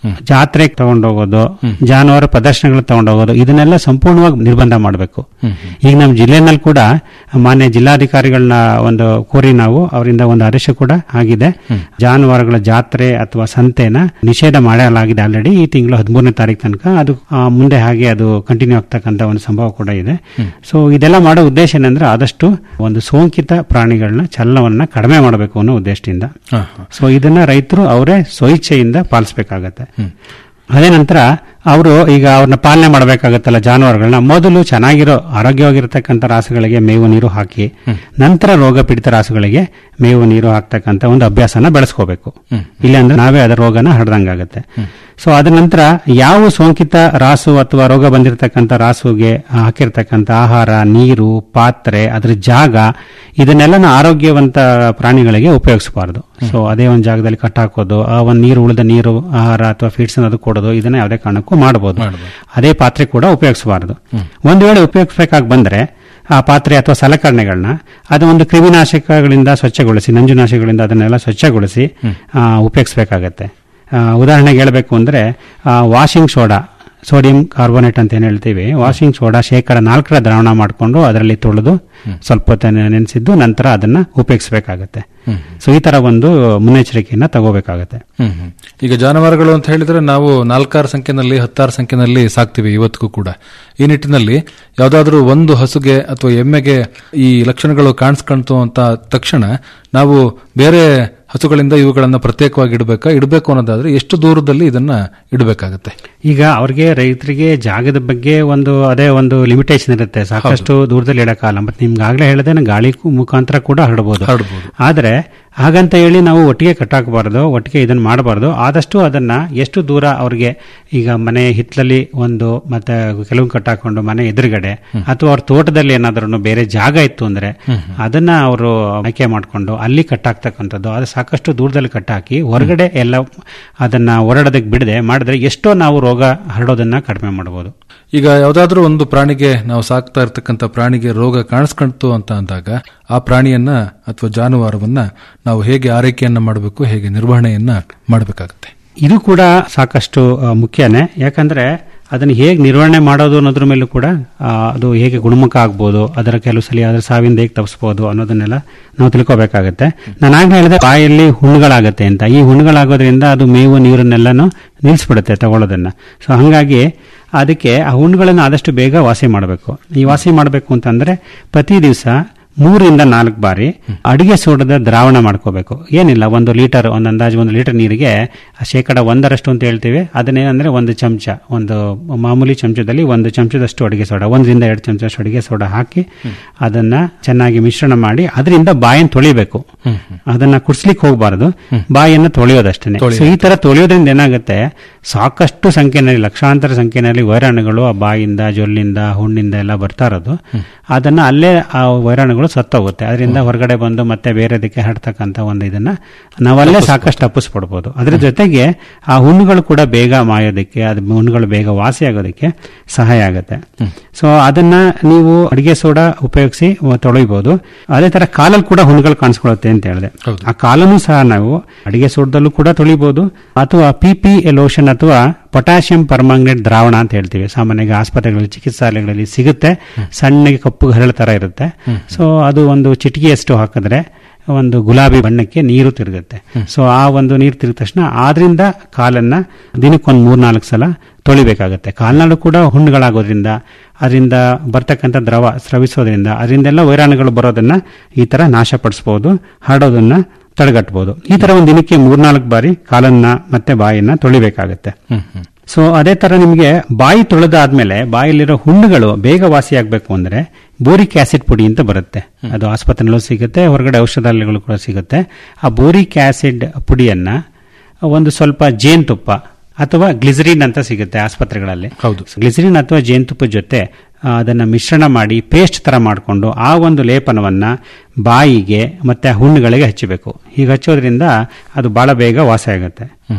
ಜಾತ್ರೆಗೆ ತಗೊಂಡೋಗೋದು ಜಾನುವಾರು ಪ್ರದರ್ಶನಗಳು ತಗೊಂಡೋಗೋದು ಇದನ್ನೆಲ್ಲ ಸಂಪೂರ್ಣವಾಗಿ ನಿರ್ಬಂಧ ಮಾಡಬೇಕು ಈಗ ನಮ್ಮ ಜಿಲ್ಲೆನಲ್ಲಿ ಕೂಡ ಮಾನ್ಯ ಜಿಲ್ಲಾಧಿಕಾರಿಗಳನ್ನ ಒಂದು ಕೋರಿ ನಾವು ಅವರಿಂದ ಒಂದು ಆದೇಶ ಕೂಡ ಆಗಿದೆ ಜಾನುವಾರುಗಳ ಜಾತ್ರೆ ಅಥವಾ ಸಂತೆನ ನಿಷೇಧ ಮಾಡಲಾಗಿದೆ ಆಲ್ರೆಡಿ ಈ ತಿಂಗಳು ಹದಿಮೂರನೇ ತಾರೀಕು ತನಕ ಅದು ಆ, ಮುಂದೆ ಹಾಗೆ ಅದು ಕಂಟಿನ್ಯೂ ಆಗ್ತಕ್ಕಂಥ ಒಂದು ಸಂಭವ ಕೂಡ ಇದೆ ಸೊ ಇದೆಲ್ಲ ಮಾಡೋ ಉದ್ದೇಶ ಏನಂದ್ರೆ ಆದಷ್ಟು ಒಂದು ಸೋಂಕಿತ ಪ್ರಾಣಿಗಳನ್ನ ಚಲನವನ್ನ ಕಡಿಮೆ ಮಾಡಬೇಕು ಅನ್ನೋ ಉದ್ದೇಶದಿಂದ ಸೊ ಇದನ್ನ ರೈತರು ಅವರೇ ಸ್ವಇಚ್ಛೆಯಿಂದ ಪಾಲಿಸಬೇಕಾಗತ್ತೆ ಅದೇ ನಂತರ ಅವರು ಈಗ ಅವ್ರನ್ನ ಪಾಲನೆ ಮಾಡಬೇಕಾಗತ್ತಲ್ಲ ಜಾನುವಾರುಗಳನ್ನ ಮೊದಲು ಚೆನ್ನಾಗಿರೋ ಆರೋಗ್ಯವಾಗಿರ್ತಕ್ಕಂಥ ರಾಸುಗಳಿಗೆ ಮೇವು ನೀರು ಹಾಕಿ ನಂತರ ರೋಗ ಪೀಡಿತ ರಾಸುಗಳಿಗೆ ಮೇವು ನೀರು ಹಾಕ್ತಕ್ಕಂಥ ಒಂದು ಅಭ್ಯಾಸನ ಬೆಳೆಸ್ಕೋಬೇಕು ಇಲ್ಲಾಂದ್ರೆ ನಾವೇ ಅದರ ರೋಗನ ಹರದಂಗಾಗತ್ತೆ ಸೊ ಅದ ನಂತರ ಯಾವ ಸೋಂಕಿತ ರಾಸು ಅಥವಾ ರೋಗ ಬಂದಿರತಕ್ಕಂಥ ರಾಸುಗೆ ಹಾಕಿರ್ತಕ್ಕಂಥ ಆಹಾರ ನೀರು ಪಾತ್ರೆ ಅದ್ರ ಜಾಗ ಇದನ್ನೆಲ್ಲ ಆರೋಗ್ಯವಂತ ಪ್ರಾಣಿಗಳಿಗೆ ಉಪಯೋಗಿಸಬಾರದು ಸೊ ಅದೇ ಒಂದು ಜಾಗದಲ್ಲಿ ಕಟ್ಟಾಕೋದು ಆ ಒಂದು ನೀರು ಉಳಿದ ನೀರು ಆಹಾರ ಅಥವಾ ಫೀಡ್ಸ್ ಅದು ಕೊಡೋದು ಇದನ್ನ ಯಾವುದೇ ಕಾರಣಕ್ಕೂ ಮಾಡಬಹುದು ಅದೇ ಪಾತ್ರೆ ಕೂಡ ಉಪಯೋಗಿಸಬಾರದು ಒಂದು ವೇಳೆ ಉಪಯೋಗಿಸಬೇಕಾಗಿ ಬಂದ್ರೆ ಆ ಪಾತ್ರೆ ಅಥವಾ ಸಲಕರಣೆಗಳನ್ನ ಅದು ಒಂದು ಕ್ರಿಮಿನಾಶಕಗಳಿಂದ ಸ್ವಚ್ಛಗೊಳಿಸಿ ನಂಜುನಾಶಕಗಳಿಂದ ಅದನ್ನೆಲ್ಲ ಸ್ವಚ್ಛಗೊಳಿಸಿ ಆ, ಉಪಯೋಗಿಸಬೇಕಾಗತ್ತೆ ಆ, ಉದಾಹರಣೆಗೆ ಹೇಳಬೇಕು ಅಂದ್ರೆ ವಾಷಿಂಗ್ ಸೋಡಾ ಸೋಡಿಯಂ ಕಾರ್ಬೋನೇಟ್ ಅಂತ ಏನ್ ಹೇಳ್ತೀವಿ ವಾಷಿಂಗ್ ಸೋಡಾ ಶೇಕಡ ನಾಲ್ಕರ ದ್ರಾವಣ ಮಾಡಿಕೊಂಡು ಅದರಲ್ಲಿ ತೊಳೆದು ಸ್ವಲ್ಪ ಹೊತ್ತು ನೆನೆಸಿದ್ದು ನಂತರ ಅದನ್ನ ಉಪಯೋಗಿಸಬೇಕಾಗತ್ತೆ ಸೊ ಈ ತರ ಒಂದು ಮುನ್ನೆಚ್ಚರಿಕೆಯನ್ನ ತಗೋಬೇಕಾಗತ್ತೆ ಹ್ಮ್ ಹ್ಮ್. ಈಗ ಜಾನುವಾರುಗಳು ಅಂತ ಹೇಳಿದ್ರೆ ನಾವು ನಾಲ್ಕಾರು ಸಂಖ್ಯೆನಲ್ಲಿ ಹತ್ತಾರು ಸಂಖ್ಯೆನಲ್ಲಿ ಸಾಕ್ತಿವಿ ಇವತ್ತಿಗೂ ಕೂಡ ಈ ನಿಟ್ಟಿನಲ್ಲಿ ಯಾವ್ದಾದ್ರೂ ಒಂದು ಹಸುಗೆ ಅಥವಾ ಎಮ್ಮೆಗೆ ಈ ಲಕ್ಷಣಗಳು ಕಾಣಿಸ್ಕೊಂತು ಅಂತ ತಕ್ಷಣ ನಾವು ಬೇರೆ ಹಸುಗಳಿಂದ ಇವುಗಳನ್ನ ಪ್ರತ್ಯೇಕವಾಗಿ ಇಡಬೇಕಾ ಇಡಬೇಕು ಅನ್ನೋದಾದ್ರೆ ಎಷ್ಟು ದೂರದಲ್ಲಿ ಇದನ್ನ ಇಡಬೇಕಾಗತ್ತೆ ಈಗ ಅವ್ರಿಗೆ ರೈತರಿಗೆ ಜಾಗದ ಬಗ್ಗೆ ಒಂದು ಅದೇ ಒಂದು ಲಿಮಿಟೇಷನ್ ಇರುತ್ತೆ ಸಾಕಷ್ಟು ದೂರದಲ್ಲಿ ಇಡಕ್ಕಾಗಲ್ಲ ಮತ್ತೆ ನಿಮ್ಗೆ ಆಗ್ಲೇ ಹೇಳಿದೆ ಗಾಳಿ ಕು- ಮುಖಾಂತರ ಕೂಡ ಹರಡಬಹುದು ಆದ್ರೆ ಹಾಗಂತ ಹೇಳಿ ನಾವು ಒಟ್ಟಿಗೆ ಕಟ್ಟಾಕಬಾರದು ಒಟ್ಟಿಗೆ ಇದನ್ನ ಮಾಡಬಾರದು ಆದಷ್ಟು ಅದನ್ನ ಎಷ್ಟು ದೂರ ಅವ್ರಿಗೆ ಈಗ ಮನೆ ಹಿತ್ತಲಲ್ಲಿ ಒಂದು ಮತ್ತೆ ಕೆಲವು ಕಟ್ಟಾಕೊಂಡು ಮನೆ ಎದುರುಗಡೆ ಅಥವಾ ಅವ್ರ ತೋಟದಲ್ಲಿ ಏನಾದ್ರೂ ಬೇರೆ ಜಾಗ ಇತ್ತು ಅಂದ್ರೆ ಅದನ್ನ ಅವರು ಆಯ್ಕೆ ಮಾಡಿಕೊಂಡು ಅಲ್ಲಿ ಕಟ್ಟಾಕ್ತಕ್ಕಂಥದ್ದು ಅದು ಸಾಕಷ್ಟು ದೂರದಲ್ಲಿ ಕಟ್ಟಾಕಿ ಹೊರಗಡೆ ಎಲ್ಲ ಅದನ್ನ ಹೊರಡೋದಕ್ಕೆ ಬಿಡದೆ ಮಾಡಿದ್ರೆ ಎಷ್ಟೋ ನಾವು ರೋಗ ಹರಡೋದನ್ನ ಕಡಿಮೆ ಮಾಡಬಹುದು ಈಗ ಯಾವ್ದಾದ್ರೂ ಒಂದು ಪ್ರಾಣಿಗೆ ನಾವು ಸಾಕ್ತಾ ಇರ್ತಕ್ಕಂಥ ಪ್ರಾಣಿಗೆ ರೋಗ ಕಾಣಿಸ್ಕೊಂತು ಅಂತ ಅಂದಾಗ ಆ ಪ್ರಾಣಿಯನ್ನ ಅಥವಾ ಜಾನುವಾರುವನ್ನ ನಾವು ಹೇಗೆ ಆರೈಕೆಯನ್ನ ಮಾಡಬೇಕು ಹೇಗೆ ನಿರ್ವಹಣೆಯನ್ನ ಮಾಡಬೇಕಾಗುತ್ತೆ ಇದು ಕೂಡ ಸಾಕಷ್ಟು ಆ, ಮುಖ್ಯನೇ ಯಾಕಂದ್ರೆ ಅದನ್ನು ಹೇಗೆ ನಿರ್ವಹಣೆ ಮಾಡೋದು ಅನ್ನೋದ್ರ ಮೇಲೂ ಕೂಡ ಆ, ಅದು ಹೇಗೆ ಗುಣಮುಖ ಆಗ್ಬೋದು ಅದರ ಕೆಲವು ಸಲ ಅದರ ಸಾವಿಂದ ಹೇಗೆ ತಪ್ಪಿಸ್ಬೋದು ಅನ್ನೋದನ್ನೆಲ್ಲ ನಾವು ತಿಳ್ಕೊಬೇಕಾಗತ್ತೆ ನಾನು ಆಗ್ಲೇ ಹೇಳಿದೆ ಬಾಯಲ್ಲಿ ಹುಣ್ಣುಗಳಾಗತ್ತೆ ಅಂತ ಈ ಹುಣ್ಣುಗಳಾಗೋದ್ರಿಂದ ಅದು ಮೇವು ನೀರನ್ನೆಲ್ಲನೂ ನಿಲ್ಲಿಸ್ಬಿಡುತ್ತೆ ತಗೊಳ್ಳೋದನ್ನ ಸೊ ಹಂಗಾಗಿ ಅದಕ್ಕೆ ಆ ಹುಣ್ಣುಗಳನ್ನು ಆದಷ್ಟು ಬೇಗ ವಾಸಿ ಮಾಡಬೇಕು ಈ ವಾಸಿ ಮಾಡಬೇಕು ಅಂತಂದ್ರೆ ಪ್ರತಿ ದಿವಸ ಮೂರಿಂದ ನಾಲ್ಕು ಬಾರಿ ಅಡಿಗೆ ಸೋಡದ ದ್ರಾವಣ ಮಾಡ್ಕೋಬೇಕು ಏನಿಲ್ಲ ಒಂದು ಲೀಟರ್ ಒಂದು ಅಂದಾಜು ಒಂದು ಲೀಟರ್ ನೀರಿಗೆ ಶೇಕಡ ಒಂದರಷ್ಟು ಅಂತ ಹೇಳ್ತೀವಿ ಅದನ್ನೇನಂದ್ರೆ ಒಂದು ಚಮಚ ಒಂದು ಮಾಮೂಲಿ ಚಮಚದಲ್ಲಿ ಒಂದು ಚಮಚದಷ್ಟು ಅಡಿಗೆ ಸೋಡಾ ಒಂದರಿಂದ ಎರಡು ಚಮಚದಷ್ಟು ಅಡಿಗೆ ಸೋಡಾ ಹಾಕಿ ಅದನ್ನ ಚೆನ್ನಾಗಿ ಮಿಶ್ರಣ ಮಾಡಿ ಅದರಿಂದ ಬಾಯನ್ನು ತೊಳಿಬೇಕು ಅದನ್ನ ಕುಡ್ಸ್ಲಿಕ್ಕೆ ಹೋಗಬಾರದು ಬಾಯನ್ನು ತೊಳೆಯೋದಷ್ಟೇ ಸೊ ಈ ತರ ತೊಳೆಯೋದ್ರಿಂದ ಏನಾಗುತ್ತೆ ಸಾಕಷ್ಟು ಸಂಖ್ಯೆನಲ್ಲಿ ಲಕ್ಷಾಂತರ ಸಂಖ್ಯೆನಲ್ಲಿ ವೈರಾಣುಗಳು ಆ ಬಾಯಿಂದ ಜೊಲ್ಲಿಂದ ಹುಣ್ಣಿಂದ ಎಲ್ಲ ಬರ್ತಾ ಇರೋದು ಅದನ್ನ ಅಲ್ಲೇ ಆ ವೈರಾಣುಗಳು ಸತ್ತೋಗುತ್ತೆ ಅದರಿಂದ ಹೊರಗಡೆ ಬಂದು ಮತ್ತೆ ಬೇರೆದಕ್ಕೆ ಹರಡ್ತಕ್ಕಂಥ ಒಂದು ಇದನ್ನ ನಾವಲ್ಲೇ ಸಾಕಷ್ಟು ತಪ್ಪಿಸ್ಬಿಡ್ಬೋದು ಅದ್ರ ಜೊತೆಗೆ ಆ ಹುಣ್ಣುಗಳು ಕೂಡ ಬೇಗ ಮಾಯೋದಕ್ಕೆ ಅದು ಹುಣ್ಣುಗಳು ಬೇಗ ವಾಸಿ ಆಗೋದಕ್ಕೆ ಸಹಾಯ ಆಗುತ್ತೆ ಸೊ ಅದನ್ನ ನೀವು ಅಡಿಗೆ ಸೋಡಾ ಉಪಯೋಗಿಸಿ ತೊಳಿಬಹುದು ಅದೇ ತರ ಕಾಲಲ್ಲಿ ಕೂಡ ಹುಣ್ಣುಗಳು ಕಾಣಿಸ್ಕೊಳ್ಳುತ್ತೆ ಅಂತ ಹೇಳಿದೆ ಆ ಕಾಲನ್ನು ಸಹ ನಾವು ಅಡಿಗೆ ಸೋಡದಲ್ಲೂ ಕೂಡ ತೊಳಿಬಹುದು ಅಥವಾ ಪಿ ಪಿ ಲೋಷನ್ ಅಥವಾ ಪೊಟ್ಯಾಷಿಯಂ ಪರ್ಮಾಂಗನೇಟ್ ದ್ರಾವಣ ಅಂತ ಹೇಳ್ತೀವಿ ಸಾಮಾನ್ಯವಾಗಿ ಆಸ್ಪತ್ರೆಗಳಲ್ಲಿ ಚಿಕಿತ್ಸಾಲಯಗಳಲ್ಲಿ ಸಿಗುತ್ತೆ ಸಣ್ಣಗೆ ಕಪ್ಪು ಹರಳು ತರ ಇರುತ್ತೆ ಸೊ ಅದು ಒಂದು ಚಿಟಿಕೆಯಷ್ಟು ಹಾಕಿದ್ರೆ ಒಂದು ಗುಲಾಬಿ ಬಣ್ಣಕ್ಕೆ ನೀರು ತಿರುಗುತ್ತೆ ಸೊ ಆ ಒಂದು ನೀರು ತಿರುಗಿದ ತಕ್ಷಣ ಆದ್ರಿಂದ ಕಾಲನ್ನ ದಿನಕ್ಕೊಂದು ಮೂರ್ನಾಲ್ಕು ಸಲ ತೊಳಿಬೇಕಾಗತ್ತೆ ಕಾಲ್ನಾಡು ಕೂಡ ಹುಣ್ಣುಗಳಾಗೋದ್ರಿಂದ ಅದರಿಂದ ಬರ್ತಕ್ಕಂಥ ದ್ರವ ಸ್ರವಿಸೋದ್ರಿಂದ ಅದರಿಂದೆಲ್ಲ ವೈರಾಣುಗಳು ಬರೋದನ್ನ ಈ ತರ ನಾಶಪಡಿಸಬಹುದು ಹರಡೋದನ್ನ ತಡೆಗಟ್ಟಬಹುದು ಈ ತರ ಒಂದು ದಿನಕ್ಕೆ ಮೂರ್ನಾಲ್ಕು ಬಾರಿ ಕಾಲನ್ನ ಮತ್ತೆ ಬಾಯಿಯನ್ನ ತೊಳಿಬೇಕಾಗತ್ತೆ ಸೊ ಅದೇ ತರ ನಿಮಗೆ ಬಾಯಿ ತೊಳೆದಾದ್ಮೇಲೆ ಬಾಯಲ್ಲಿರೋ ಹುಣ್ಣುಗಳು ಬೇಗ ವಾಸಿಯಾಗಬೇಕು ಅಂದ್ರೆ ಬೋರಿಕ್ ಆಸಿಡ್ ಪುಡಿ ಅಂತ ಬರುತ್ತೆ ಅದು ಆಸ್ಪತ್ರೆಯಲ್ಲೂ ಸಿಗುತ್ತೆ ಹೊರಗಡೆ ಔಷಧಾಲಯಗಳು ಕೂಡ ಸಿಗುತ್ತೆ ಆ ಬೋರಿಕ್ ಆಸಿಡ್ ಪುಡಿಯನ್ನ ಒಂದು ಸ್ವಲ್ಪ ಜೇನುತುಪ್ಪ ಅಥವಾ ಗ್ಲಿಸರಿನ್ ಅಂತ ಸಿಗುತ್ತೆ ಆಸ್ಪತ್ರೆಗಳಲ್ಲಿ ಹೌದು ಗ್ಲಿಸರಿನ್ ಅಥವಾ ಜೇನುತುಪ್ಪ ಜೊತೆ ಆ, ಅದನ್ನ ಮಿಶ್ರಣ ಮಾಡಿ ಪೇಸ್ಟ್ ತರ ಮಾಡಿಕೊಂಡು ಆ ಒಂದು ಲೇಪನವನ್ನ ಬಾಯಿಗೆ ಮತ್ತೆ ಹುಣ್ಣುಗಳಿಗೆ ಹಚ್ಚಬೇಕು ಹೀಗೆ ಹಚ್ಚೋದ್ರಿಂದ ಅದು ಬಹಳ ಬೇಗ ವಾಸಿ ಆಗುತ್ತೆ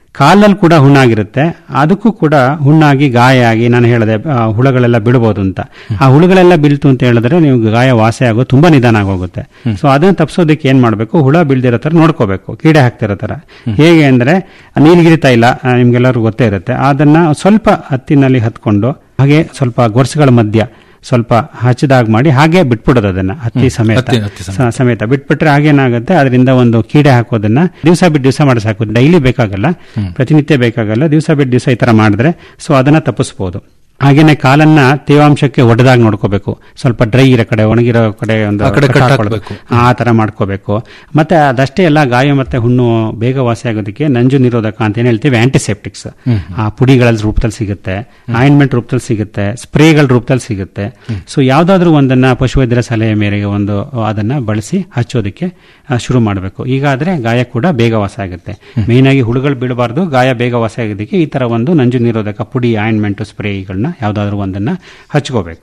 ಕಾಲಲ್ಲಿ ಕೂಡ ಹುಣ್ಣಾಗಿರುತ್ತೆ ಅದಕ್ಕೂ ಕೂಡ ಹುಣ್ಣಾಗಿ ಗಾಯ ಆಗಿ ನಾನು ಹೇಳಿದೆ ಆ, ಹುಳಗಳೆಲ್ಲ ಬಿಡಬಹುದು ಅಂತ ಆ ಹುಳುಗಳೆಲ್ಲ ಬೀಳ್ತು ಅಂತ ಹೇಳಿದ್ರೆ ನೀವು ಗಾಯ ವಾಸಿ ಆಗೋ ತುಂಬಾ ನಿಧಾನ ಆಗೋಗುತ್ತೆ ಸೊ ಅದನ್ನ ತಪ್ಪಿಸೋದಕ್ಕೆ ಏನ್ ಮಾಡಬೇಕು ಹುಳ ಬೀಳ್ದಿರೋ ತರ ನೋಡ್ಕೋಬೇಕು ಕೀಡೆ ಹಾಕ್ತಿರೋ ತರ ಹೇಗೆ ಅಂದ್ರೆ ನೀಲಗಿರಿ ತೈಲ ಆ, ನಿಮ್ಗೆಲ್ಲರಿಗೂ ಗೊತ್ತೇ ಇರುತ್ತೆ ಅದನ್ನ ಸ್ವಲ್ಪ ಹತ್ತಿನಲ್ಲಿ ಹತ್ಕೊಂಡು ಹಾಗೆ ಸ್ವಲ್ಪ ಗೊರ್ಸುಗಳ ಮಧ್ಯ ಸ್ವಲ್ಪ ಹಚ್ಚದಾಗ ಮಾಡಿ ಹಾಗೆ ಬಿಟ್ಬಿಡೋದು ಅದನ್ನ ಹತ್ತಿ ಸಮೇತ ಹತ್ತಿ- ಹತ್ತಿ ಸಮೇತ. ಸ- ಸಮೇತ ಬಿಟ್ಬಿಟ್ರೆ ಹಾಗೇನಾಗುತ್ತೆ ಅದರಿಂದ ಒಂದು ಕೀಡೆ ಹಾಕೋದನ್ನ ದಿವಸ ಬಿಟ್ಟು ದಿವಸ ಮಾಡಿ ಸಾಕು ಡೈಲಿ ಬೇಕಾಗಲ್ಲ ಪ್ರತಿನಿತ್ಯ ಬೇಕಾಗಲ್ಲ ದಿವಸ ಬಿಟ್ಟು ದಿವಸ ಈ ತರ ಮಾಡಿದ್ರೆ ಸೊ ಅದನ್ನ ತಪ್ಪಿಸ್ಬೋದು ಹಾಗೇನೆ ಕಾಲನ್ನ ತೇವಾಂಶಕ್ಕೆ ಒಡೆದಾಗ ನೋಡ್ಕೋಬೇಕು ಸ್ವಲ್ಪ ಡ್ರೈ ಇರೋ ಕಡೆ ಒಣಗಿರೋ ಕಡೆ ಒಂದು ಆ ಕಡೆ ಕಟ್ ಕಟ್ ಹಾಕೊಳ್ಳೋದು. ಹಾಕ್ಬೇಕು. ಆ ತರ ಮಾಡ್ಕೋಬೇಕು ಮತ್ತೆ ಅದಷ್ಟೇ ಎಲ್ಲ ಗಾಯ ಮತ್ತೆ ಹುಣ್ಣು ಬೇಗ ವಾಸಿ ಆಗೋದಕ್ಕೆ ನಂಜು ನಿರೋಧಕ ಅಂತ ಏನ್ ಹೇಳ್ತೀವಿ ಆಂಟಿಸೆಪ್ಟಿಕ್ಸ್ ಆ ಪುಡಿಗಳ ರೂಪದಲ್ಲಿ ಸಿಗುತ್ತೆ ಆಯಿಂಟ್ಮೆಂಟ್ ರೂಪದಲ್ಲಿ ಸಿಗುತ್ತೆ ಸ್ಪ್ರೇಗಳ ರೂಪದಲ್ಲಿ ಸಿಗುತ್ತೆ ಸೊ ಯಾವ್ದಾದ್ರು ಒಂದನ್ನ ಪಶುವೈದ್ಯರ ಸಲಹೆ ಮೇರೆಗೆ ಒಂದು ಅದನ್ನ ಬಳಸಿ ಹಚ್ಚೋದಕ್ಕೆ ಆ, ಶುರು ಮಾಡಬೇಕು ಈಗ ಆದ್ರೆ ಗಾಯ ಕೂಡ ಬೇಗ ವಾಸಿ ಆಗುತ್ತೆ ಮೇನ್ ಆಗಿ ಹುಳುಗಳು ಬೀಳಬಾರ್ದು ಗಾಯ ಬೇಗ ವಾಸಿ ಆಗೋದಕ್ಕೆ ಈ ತರ ಒಂದು ನಂಜು ನಿರೋಧಕ ಪುಡಿ ಆಯಿಂಟ್ಮೆಂಟ್ ಸ್ಪ್ರೇಗಳನ್ನ ಯಾವ್ದಾದ್ರು ಒಂದನ್ನ ಹಚ್ಕೋಬೇಕು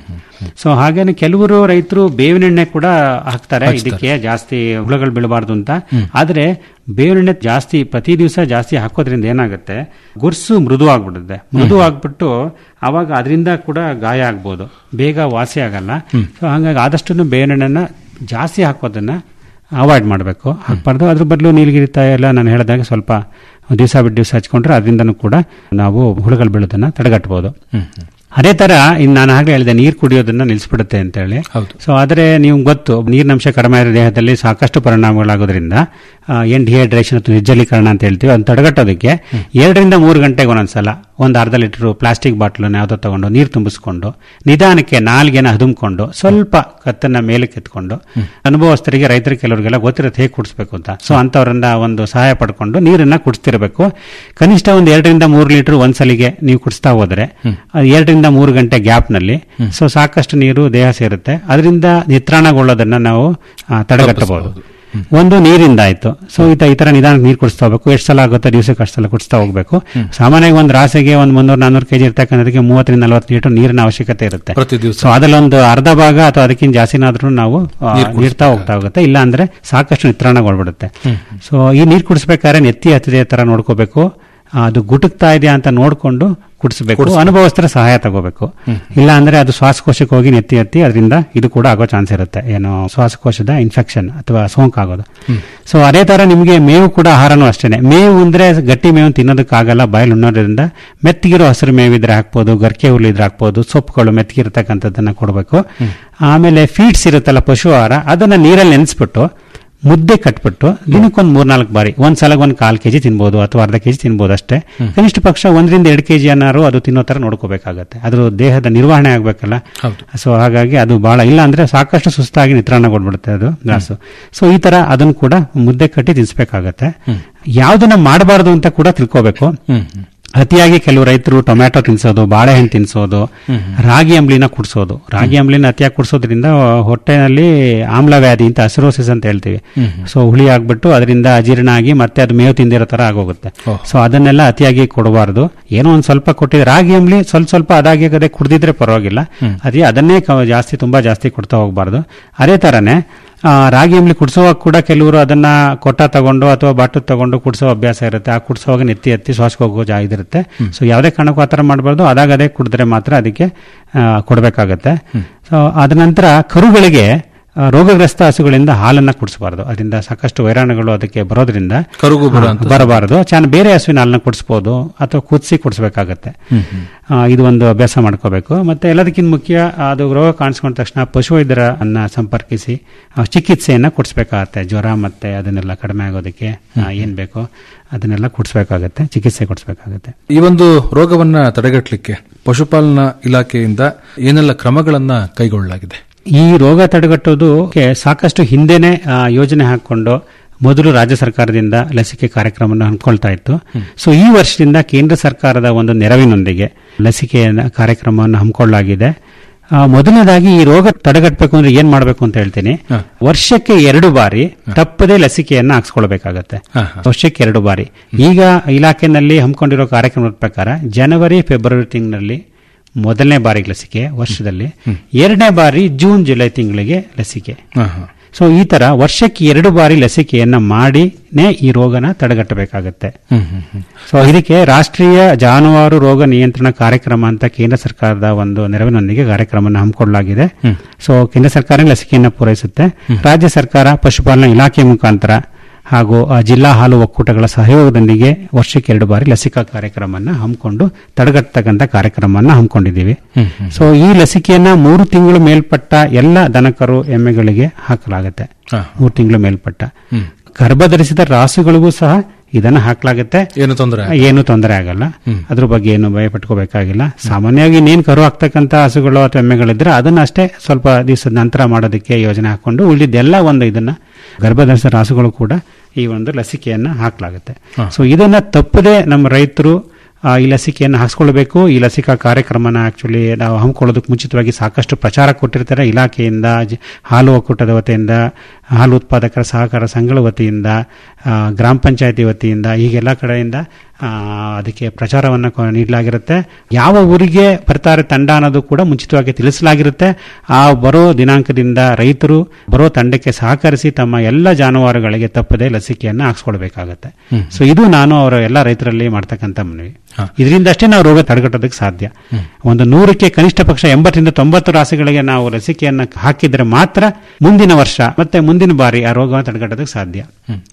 ಸೊ ಹಾಗೇನೆ ಕೆಲವರು ರೈತರು ಬೇವಿನೆಣ್ಣೆ ಕೂಡ ಹಾಕ್ತಾರೆ ಇದಕ್ಕೆ ಜಾಸ್ತಿ ಹುಳಗಳು ಬೀಳಬಾರ್ದು ಅಂತ ಆದ್ರೆ ಬೇವಿನೆಣ್ಣೆ ಜಾಸ್ತಿ ಪ್ರತಿ ದಿವಸ ಜಾಸ್ತಿ ಹಾಕೋದ್ರಿಂದ ಏನಾಗುತ್ತೆ ಗುರ್ಸು ಮೃದು ಆಗ್ಬಿಡುತ್ತೆ ಮೃದು ಆಗ್ಬಿಟ್ಟು ಅವಾಗ ಅದರಿಂದ ಕೂಡ ಗಾಯ ಆಗ್ಬೋದು ಬೇಗ ವಾಸಿ ಆಗಲ್ಲ ಸೊ ಹಾಗಾಗಿ ಆದಷ್ಟು ಬೇವಿನೆಣ್ಣೆನ ಜಾಸ್ತಿ ಹಾಕೋದನ್ನ ಅವಾಯ್ಡ್ ಮಾಡಬೇಕು ಹಾಕ್ಬಾರ್ದು ಅದ್ರ ಬದಲು ನೀಲಗಿರಿ ಎಲ್ಲ ನಾನು ಹೇಳಿದಾಗ ಸ್ವಲ್ಪ ದಿವಸ ಬಿಟ್ಟು ದಿವಸ ಹಚ್ಕೊಂಡ್ರೆ ಅದರಿಂದನೂ ಕೂಡ ನಾವು ಹುಳುಗಳು ಬೀಳೋದನ್ನ ತಡೆಗಟ್ಟಬಹುದು ಅದೇ ತರ ಇನ್ನು ನಾನು ಆಗಲೇ ಹೇಳಿದೆ ನೀರು ಕುಡಿಯೋದನ್ನ ನಿಲ್ಲಿಸ್ಬಿಡುತ್ತೆ ಅಂತ ಹೇಳಿ ಸೊ ಆದರೆ ನೀವು ಗೊತ್ತು ನೀರಿನಂಶ ಕಡಿಮೆ ಇರೋ ದೇಹದಲ್ಲಿ ಸಾಕಷ್ಟು ಪರಿಣಾಮಗಳಾಗೋದ್ರಿಂದ ಏನ್ ಡಿಹೈಡ್ರೇಷನ್ ಅಥವಾ ನಿರ್ಜಲೀಕರಣ ಅಂತ ಹೇಳ್ತೀವಿ ಅದನ್ನ ತಡೆಗಟ್ಟೋದಕ್ಕೆ ಎರಡರಿಂದ ಮೂರು ಗಂಟೆಗೆ ಒಂದೊಂದ್ಸಲ ಒಂದು ಅರ್ಧ ಲೀಟರ್ ಪ್ಲಾಸ್ಟಿಕ್ ಬಾಟ್ಲನ್ನ ಯಾವುದೋ ತಗೊಂಡು ನೀರು ತುಂಬಿಸ್ಕೊಂಡು ನಿಧಾನಕ್ಕೆ ನಾಲ್ಗೆನ ಹದುಮ್ಕೊಂಡು ಸ್ವಲ್ಪ ಕತ್ತನ್ನ ಮೇಲಕ್ಕೆ ಎತ್ಕೊಂಡು ಅನುಭವಸ್ಥರಿಗೆ ರೈತರಿಗೆ ಕೆಲವರಿಗೆಲ್ಲ ಗೊತ್ತಿರುತ್ತೆ ಹೇಗೆ ಕುಡಿಸ್ಬೇಕು ಅಂತ ಸೊ ಅಂತವರಿಂದ ಒಂದು ಸಹಾಯ ಪಡ್ಕೊಂಡು ನೀರನ್ನ ಕುಡಿಸ್ತಿರ್ಬೇಕು ಕನಿಷ್ಠ ಒಂದು ಎರಡರಿಂದ ಮೂರು ಲೀಟರ್ ಒಂದ್ಸಲಿಗೆ ನೀವು ಕುಡಿಸ್ತಾ ಹೋದ್ರೆ ಅದು ಎರಡರಿಂದ ಮೂರು ಗಂಟೆ ಗ್ಯಾಪ್ ನಲ್ಲಿ ಸೊ ಸಾಕಷ್ಟು ನೀರು ದೇಹ ಸೇರುತ್ತೆ ಅದರಿಂದ ನಿತ್ರಾಣಗೊಳ್ಳೋದನ್ನ ನಾವು ಆ, ತಡೆಗಟ್ಟಬಹುದು ಒಂದು ನೀರಿಂದ ಆಯ್ತು ಸೊ ಈತ ಈ ತರ ನಿಧಾನಕ್ಕೆ ನೀರು ಕುಡಿಸ್ತಾ ಹೋಗ್ಬೇಕು ಎಷ್ಟು ಸಲ ಆಗುತ್ತೋ ದಿವಸಕ್ಕೆ ಅಷ್ಟು ಸಲ ಕುಡಿಸ್ತಾ ಹೋಗ್ಬೇಕು ಸಾಮಾನ್ಯವಾಗಿ ಒಂದು ರಾಸೆಗೆ ಒಂದು ಮುನ್ನೂರು ನಾನ್ನೂರು ಕೆಜಿ ಇರ್ತಕ್ಕಂಥದಕ್ಕೆ ಮೂವತ್ತರಿಂದ ನಲವತ್ತು ಲೀಟರ್ ನೀರಿನ ಅವಶ್ಯಕತೆ ಇರುತ್ತೆ ಪ್ರತಿ ದಿವಸ ಸೊ ಅದರಲ್ಲಿ ಒಂದು ಅರ್ಧ ಭಾಗ ಅಥವಾ ಅದಕ್ಕಿಂತ ಜಾಸ್ತಿನಾದ್ರೂ ನಾವು ಆ, ನೀಡ್ತಾ ಹೋಗ್ತಾ ಹೋಗುತ್ತೆ ಇಲ್ಲ ಅಂದ್ರೆ ಸಾಕಷ್ಟು ನಿತ್ರಾಣಗೊಳ್ಬಿಡುತ್ತೆ ಸೊ ಈ ನೀರು ಕುಡಿಸ್ಬೇಕಾದ್ರೆ ನೆತ್ತಿ ಹತ್ತಿದೆ ತರ ನೋಡ್ಕೋಬೇಕು ಆ, ಅದು ಗುಟುಕ್ತಾ ಇದೆಯಾ ಅಂತ ನೋಡ್ಕೊಂಡು ಕುಡಿಸ್ಬೇಕು ಅನುಭವಸ್ಥರ ಸಹಾಯ ತಗೋಬೇಕು ಇಲ್ಲ ಅಂದ್ರೆ ಅದು ಶ್ವಾಸಕೋಶಕ್ಕೆ ಹೋಗಿ ನೆತ್ತಿ ಎತ್ತಿ ಅದರಿಂದ ಇದು ಕೂಡ ಆಗೋ ಚಾನ್ಸ್ ಇರುತ್ತೆ ಏನು ಶ್ವಾಸಕೋಶದ ಇನ್ಫೆಕ್ಷನ್ ಅಥವಾ ಸೋಂಕು ಆಗೋದು ಸೊ ಅದೇ ತರ ನಿಮಗೆ ಮೇವು ಕೂಡ ಆಹಾರನೂ ಅಷ್ಟೇನೆ ಮೇವು ಅಂದ್ರೆ ಗಟ್ಟಿ ಮೇವು ತಿನ್ನೋದಕ್ಕಾಗಲ್ಲ ಬಾಯಲ್ಲಿ ಉಣ್ಣೋದ್ರಿಂದ ಮೆತ್ತಗಿರೋ ಹಸಿರು ಮೇವಿದ್ರೆ ಹಾಕ್ಬೋದು ಗರ್ಕೆ ಹುಲ್ಲಿದ್ರೆ ಹಾಕ್ಬೋದು ಸೊಪ್ಪುಗಳು ಮೆತ್ತಗಿರ್ತಕ್ಕಂಥದ್ದನ್ನ ಕೊಡಬೇಕು ಆಮೇಲೆ ಫೀಡ್ಸ್ ಇರುತ್ತಲ್ಲ ಪಶು ಆಹಾರ ಅದನ್ನ ನೀರಲ್ಲಿ ನೆನೆಸ್ಬಿಟ್ಟು ಮುದ್ದೆ ಕಟ್ಬಿಟ್ಟು ದಿನಕ್ಕೊಂದು ಮೂರ್ನಾಲ್ಕು ಬಾರಿ ಒಂದ್ ಸಲ ಒಂದ್ ಕಾಲ್ ಕೆಜಿ ತಿನ್ಬೋದು ಅಥವಾ ಅರ್ಧ ಕೆಜಿ ತಿನ್ಬೋದು ಅಷ್ಟೇ ಕನಿಷ್ಠ ಪಕ್ಷ ಒಂದರಿಂದ ಎರಡು ಕೆಜಿ ಅನ್ನಾರು ಅದು ತಿನ್ನೋ ತರ ನೋಡ್ಕೋಬೇಕಾಗತ್ತೆ ಅದ್ರ ದೇಹದ ನಿರ್ವಹಣೆ ಆಗ್ಬೇಕಲ್ಲ ಸೊ ಹಾಗಾಗಿ ಅದು ಬಹಳ ಇಲ್ಲ ಅಂದ್ರೆ ಸಾಕಷ್ಟು ಸುಸ್ತಾಗಿ ನಿತ್ರಾಣಗೊಂಡ್ಬಿಡುತ್ತೆ ಅದು ಗ್ರಾಸು ಸೊ ಈ ತರ ಅದನ್ನು ಕೂಡ ಮುದ್ದೆ ಕಟ್ಟಿ ತಿನ್ಸ್ಬೇಕಾಗತ್ತೆ ಯಾವ್ದನ್ನ ಮಾಡಬಾರ್ದು ಅಂತ ಕೂಡ ತಿಳ್ಕೋಬೇಕು ಅತಿಯಾಗಿ ಕೆಲವು ರೈತರು ಟೊಮ್ಯಾಟೊ ತಿನ್ಸೋದು ಬಾಳೆಹಣ್ಣು ತಿನ್ಸೋದು ರಾಗಿ ಅಂಬ್ಲಿನ ಕುಡಿಸೋದು ರಾಗಿ ಅಂಬ್ಲಿನ ಅತಿಯಾಗಿ ಕುಡಿಸೋದ್ರಿಂದ ಹೊಟ್ಟೆನಲ್ಲಿ ಆಮ್ಲವ್ಯಾಧಿ ಅಂತ ಅಸಿರೋಸಿಸ್ ಅಂತ ಹೇಳ್ತೀವಿ ಸೊ ಹುಳಿ ಆಗ್ಬಿಟ್ಟು ಅದರಿಂದ ಅಜೀರ್ಣ ಆಗಿ ಮತ್ತೆ ಅದು ಮೇವು ತಿಂದಿರೋ ತರ ಆಗೋಗುತ್ತೆ ಸೊ ಅದನ್ನೆಲ್ಲ ಅತಿಯಾಗಿ ಕೊಡಬಾರ್ದು ಏನೋ ಒಂದ್ ಸ್ವಲ್ಪ ಕೊಟ್ಟಿದ್ರೆ ರಾಗಿ ಅಂಬ್ಲಿ ಸ್ವಲ್ಪ ಸ್ವಲ್ಪ ಅದಾಗಿ ಅದೇ ಕುಡ್ದಿದ್ರೆ ಪರವಾಗಿಲ್ಲ ಅದೇ ಅದನ್ನೇ ಕ- ಜಾಸ್ತಿ ತುಂಬಾ ಜಾಸ್ತಿ ಕೊಡ್ತಾ ಹೋಗ್ಬಾರ್ದು ಅದೇ ತರನೇ ಆ, ರಾಗಿ ಅಂಬ್ಲಿ ಕುಡಿಸುವಾಗ ಕೂಡ ಕೆಲವರು ಅದನ್ನ ಕೊಟ್ಟ ತಗೊಂಡು ಅಥವಾ ಬಾಟು ತಗೊಂಡು ಕುಡಿಸೋ ಅಭ್ಯಾಸ ಇರುತ್ತೆ ಆ ಕುಡಿಸುವಾಗ ನೆತ್ತಿ ಎತ್ತಿ ಶ್ವಾಸಕ್ಕೆ ಹೋಗೋ ಜಾ ಇದಿರುತ್ತೆ ಸೊ ಯಾವುದೇ ಕಾರಣಕ್ಕೂ ಆ ಥರ ಮಾಡಬಾರ್ದು ಅದಾಗ ಅದೇ ಕುಡಿದ್ರೆ ಮಾತ್ರ ಅದಕ್ಕೆ ಆ, ಕೊಡ್ಬೇಕಾಗತ್ತೆ ಸೊ ಅದ ನಂತರ ಕರುಗಳಿಗೆ ಆ, ರೋಗಗ್ರಸ್ತ ಹಸುಗಳಿಂದ ಹಾಲನ್ನ ಕುಡಿಸಬಾರ್ದು ಅದರಿಂದ ಸಾಕಷ್ಟು ವೈರಾಣುಗಳು ಅದಕ್ಕೆ ಬರೋದ್ರಿಂದ ಕರುಗೂ ಬರೋ ಆ, ಬರಬಾರದು ಚೆನ್ನಾಗಿ ಬೇರೆ ಹಸುವಿನ ಹಾಲನ್ನ ಕುಡಿಸ್ಬೋದು ಅಥವಾ ಕುದಿಸಿ ಕುಡಿಸ್ಬೇಕಾಗತ್ತೆ ಆ, ಇದು ಒಂದು ಅಭ್ಯಾಸ ಮಾಡ್ಕೋಬೇಕು ಮತ್ತೆ ಎಲ್ಲದಕ್ಕಿಂತ ಮುಖ್ಯ ಅದು ರೋಗ ಕಾಣಿಸ್ಕೊಂಡ ತಕ್ಷಣ ಪಶುವೈದ್ಯರನ್ನ ಸಂಪರ್ಕಿಸಿ ಆ, ಚಿಕಿತ್ಸೆಯನ್ನ ಕೊಡಿಸ್ಬೇಕಾಗತ್ತೆ ಜ್ವರ ಮತ್ತೆ ಅದನ್ನೆಲ್ಲ ಕಡಿಮೆ ಆಗೋದಕ್ಕೆ ಆ, ಏನ್ ಬೇಕೋ ಅದನ್ನೆಲ್ಲ ಕೊಡಿಸ್ಬೇಕಾಗತ್ತೆ ಚಿಕಿತ್ಸೆ ಕೊಡಿಸ್ಬೇಕಾಗತ್ತೆ ಈ ಒಂದು ರೋಗವನ್ನ ತಡೆಗಟ್ಟಲಿಕ್ಕೆ ಪಶುಪಾಲನಾ ಇಲಾಖೆಯಿಂದ ಏನೆಲ್ಲ ಕ್ರಮಗಳನ್ನ ಕೈಗೊಳ್ಳಲಾಗಿದೆ ಈ ರೋಗ ತಡೆಗಟ್ಟೋದಕ್ಕೆ ಸಾಕಷ್ಟು ಹಿಂದೆನೆ ಆ, ಯೋಜನೆ ಹಾಕೊಂಡು ಮೊದಲು ರಾಜ್ಯ ಸರ್ಕಾರದಿಂದ ಲಸಿಕೆ ಕಾರ್ಯಕ್ರಮವನ್ನು ಹಮ್ಮಿಕೊಳ್ತಾ ಇತ್ತು ಸೊ ಈ ವರ್ಷದಿಂದ ಕೇಂದ್ರ ಸರ್ಕಾರದ ಒಂದು ನೆರವಿನೊಂದಿಗೆ ಲಸಿಕೆಯ ಕಾರ್ಯಕ್ರಮವನ್ನು ಹಮ್ಮಿಕೊಳ್ಳಲಾಗಿದೆ ಆ, ಮೊದಲನೇದಾಗಿ ಈ ರೋಗ ತಡೆಗಟ್ಟಬೇಕು ಅಂದ್ರೆ ಏನ್ ಮಾಡಬೇಕು ಅಂತ ಹೇಳ್ತೀನಿ ವರ್ಷಕ್ಕೆ ಎರಡು ಬಾರಿ ತಪ್ಪದೇ ಲಸಿಕೆಯನ್ನ ಹಾಕ್ಸ್ಕೊಳ್ಬೇಕಾಗತ್ತೆ ವರ್ಷಕ್ಕೆ ಎರಡು ಬಾರಿ ಈಗ ಇಲಾಖೆನಲ್ಲಿ ಹಮ್ಮಿಕೊಂಡಿರೋ ಕಾರ್ಯಕ್ರಮದ ಪ್ರಕಾರ ಜನವರಿ ಫೆಬ್ರವರಿ ತಿಂಗಳಲ್ಲಿ ಮೊದಲನೇ ಬಾರಿಗೆ ಲಸಿಕೆ ವರ್ಷದಲ್ಲಿ ಎರಡನೇ ಬಾರಿ ಜೂನ್ ಜುಲೈ ತಿಂಗಳಿಗೆ ಲಸಿಕೆ ಸೊ ಈ ತರ ವರ್ಷಕ್ಕೆ ಎರಡು ಬಾರಿ ಲಸಿಕೆಯನ್ನ ಮಾಡಿನೇ ಈ ರೋಗನ ತಡೆಗಟ್ಟಬೇಕಾಗತ್ತೆ ಹ್ಮ್ ಹ್ಮ್ ಹ್ಮ್ ಸೊ ಇದಕ್ಕೆ ರಾಷ್ಟ್ರೀಯ ಜಾನುವಾರು ರೋಗ ನಿಯಂತ್ರಣ ಕಾರ್ಯಕ್ರಮ ಅಂತ ಕೇಂದ್ರ ಸರ್ಕಾರದ ಒಂದು ನೆರವಿನೊಂದಿಗೆ ಕಾರ್ಯಕ್ರಮವನ್ನು ಹಮ್ಮಿಕೊಳ್ಳಲಾಗಿದೆ ಸೊ ಕೇಂದ್ರ ಸರ್ಕಾರ ಲಸಿಕೆಯನ್ನು ಪೂರೈಸುತ್ತೆ ರಾಜ್ಯ ಸರ್ಕಾರ ಪಶುಪಾಲನಾ ಇಲಾಖೆ ಮುಖಾಂತರ ಹಾಗೂ ಆ, ಜಿಲ್ಲಾ ಹಾಲು ಒಕ್ಕೂಟಗಳ ಸಹಯೋಗದೊಂದಿಗೆ ವರ್ಷಕ್ಕೆ ಎರಡು ಬಾರಿ ಲಸಿಕಾ ಕಾರ್ಯಕ್ರಮವನ್ನು ಹಮ್ಮಿಕೊಂಡು ತಡೆಗಟ್ಟತಕ್ಕಂಥ ಕಾರ್ಯಕ್ರಮವನ್ನು ಹಮ್ಮಿಕೊಂಡಿದ್ದೀವಿ ಸೊ ಈ ಲಸಿಕೆಯನ್ನ ಮೂರು ತಿಂಗಳು ಮೇಲ್ಪಟ್ಟ ಎಲ್ಲ ದನಕರು ಎಮ್ಮೆಗಳಿಗೆ ಹಾಕಲಾಗುತ್ತೆ ಹಾ. ಮೂರು ತಿಂಗಳು ಮೇಲ್ಪಟ್ಟ ಗರ್ಭಧರಿಸಿದ ರಾಸುಗಳಿಗೂ ಸಹ ಇದನ್ನ ಹಾಕಲಾಗುತ್ತೆ ಏನು ತೊಂದರೆ ಏನು ತೊಂದರೆ ಆಗಲ್ಲ ಅದ್ರ ಬಗ್ಗೆ ಏನು ಭಯ ಪಟ್ಕೋಬೇಕಾಗಿಲ್ಲ ಸಾಮಾನ್ಯವಾಗಿ ಇನ್ನೇನು ಕರು ಹಾಕ್ತಕ್ಕಂಥ ಹಸುಗಳು ಅಥವಾ ಎಮ್ಮೆಗಳಿದ್ರೆ ಅದನ್ನ ಅಷ್ಟೇ ಸ್ವಲ್ಪ ದಿವಸದ ನಂತರ ಮಾಡೋದಕ್ಕೆ ಯೋಜನೆ ಹಾಕೊಂಡು ಉಳಿದೆಲ್ಲ ಒಂದು ಇದನ್ನ ಗರ್ಭಧರಿಸಿದ ರಾಸುಗಳು ಕೂಡ ಈ ಒಂದು ಲಸಿಕೆಯನ್ನ ಹಾಕಲಾಗುತ್ತೆ ಸೊ ಇದನ್ನ ತಪ್ಪದೆ ನಮ್ಮ ರೈತರು ಆ, ಈ ಲಸಿಕೆಯನ್ನು ಹಾಕ್ಸ್ಕೊಳ್ಬೇಕು ಈ ಲಸಿಕಾ ಕಾರ್ಯಕ್ರಮನ ಆಕ್ಚುಲಿ ನಾವು ಹಮ್ಮಿಕೊಳ್ಳೋದಕ್ಕೆ ಮುಂಚಿತವಾಗಿ ಸಾಕಷ್ಟು ಪ್ರಚಾರ ಕೊಟ್ಟಿರ್ತಾರೆ ಇಲಾಖೆಯಿಂದ ಜ- ಹಾಲು ಒಕ್ಕೂಟದ ವತಿಯಿಂದ ಹಾಲು ಉತ್ಪಾದಕರ ಸಹಕಾರ ಸಂಘಗಳ ವತಿಯಿಂದ ಆ, ಗ್ರಾಮ ಪಂಚಾಯತಿ ವತಿಯಿಂದ ಹೀಗೆಲ್ಲ ಕಡೆಯಿಂದ ಆ, ಅದಕ್ಕೆ ಪ್ರಚಾರವನ್ನು ಕೊ- ನೀಡಲಾಗಿರುತ್ತೆ ಯಾವ ಊರಿಗೆ ಬರ್ತಾರೆ ತಂಡ ಅನ್ನೋದು ಕೂಡ ಮುಂಚಿತವಾಗಿ ತಿಳಿಸಲಾಗಿರುತ್ತೆ ಆ ಬರೋ ದಿನಾಂಕದಿಂದ ರೈತರು ಬರೋ ತಂಡಕ್ಕೆ ಸಹಕರಿಸಿ ತಮ್ಮ ಎಲ್ಲ ಜಾನುವಾರುಗಳಿಗೆ ತಪ್ಪದೆ ಲಸಿಕೆಯನ್ನು ಹಾಕ್ಸ್ಕೊಳ್ಬೇಕಾಗತ್ತೆ ಸೊ ಇದು ನಾನು ಅವರ ಎಲ್ಲ ರೈತರಲ್ಲಿ ಮಾಡ್ತಕ್ಕಂಥ ಮನವಿ ಇದರಿಂದ ಅಷ್ಟೇ ನಾವು ರೋಗ ತಡೆಗಟ್ಟೋದಕ್ಕೆ ಸಾಧ್ಯ ಒಂದು ನೂರಕ್ಕೆ ಕನಿಷ್ಠ ಪಕ್ಷ ಎಂಬತ್ತರಿಂದ ತೊಂಬತ್ತು ರಾಸುಗಳಿಗೆ ನಾವು ಲಸಿಕೆಯನ್ನು ಹಾಕಿದ್ರೆ ಮಾತ್ರ ಮುಂದಿನ ವರ್ಷ ಮತ್ತೆ ಮುಂದಿನ ಬಾರಿ ಆ ರೋಗವನ್ನು ತಡೆಗಟ್ಟೋದಕ್ಕೆ ಸಾಧ್ಯ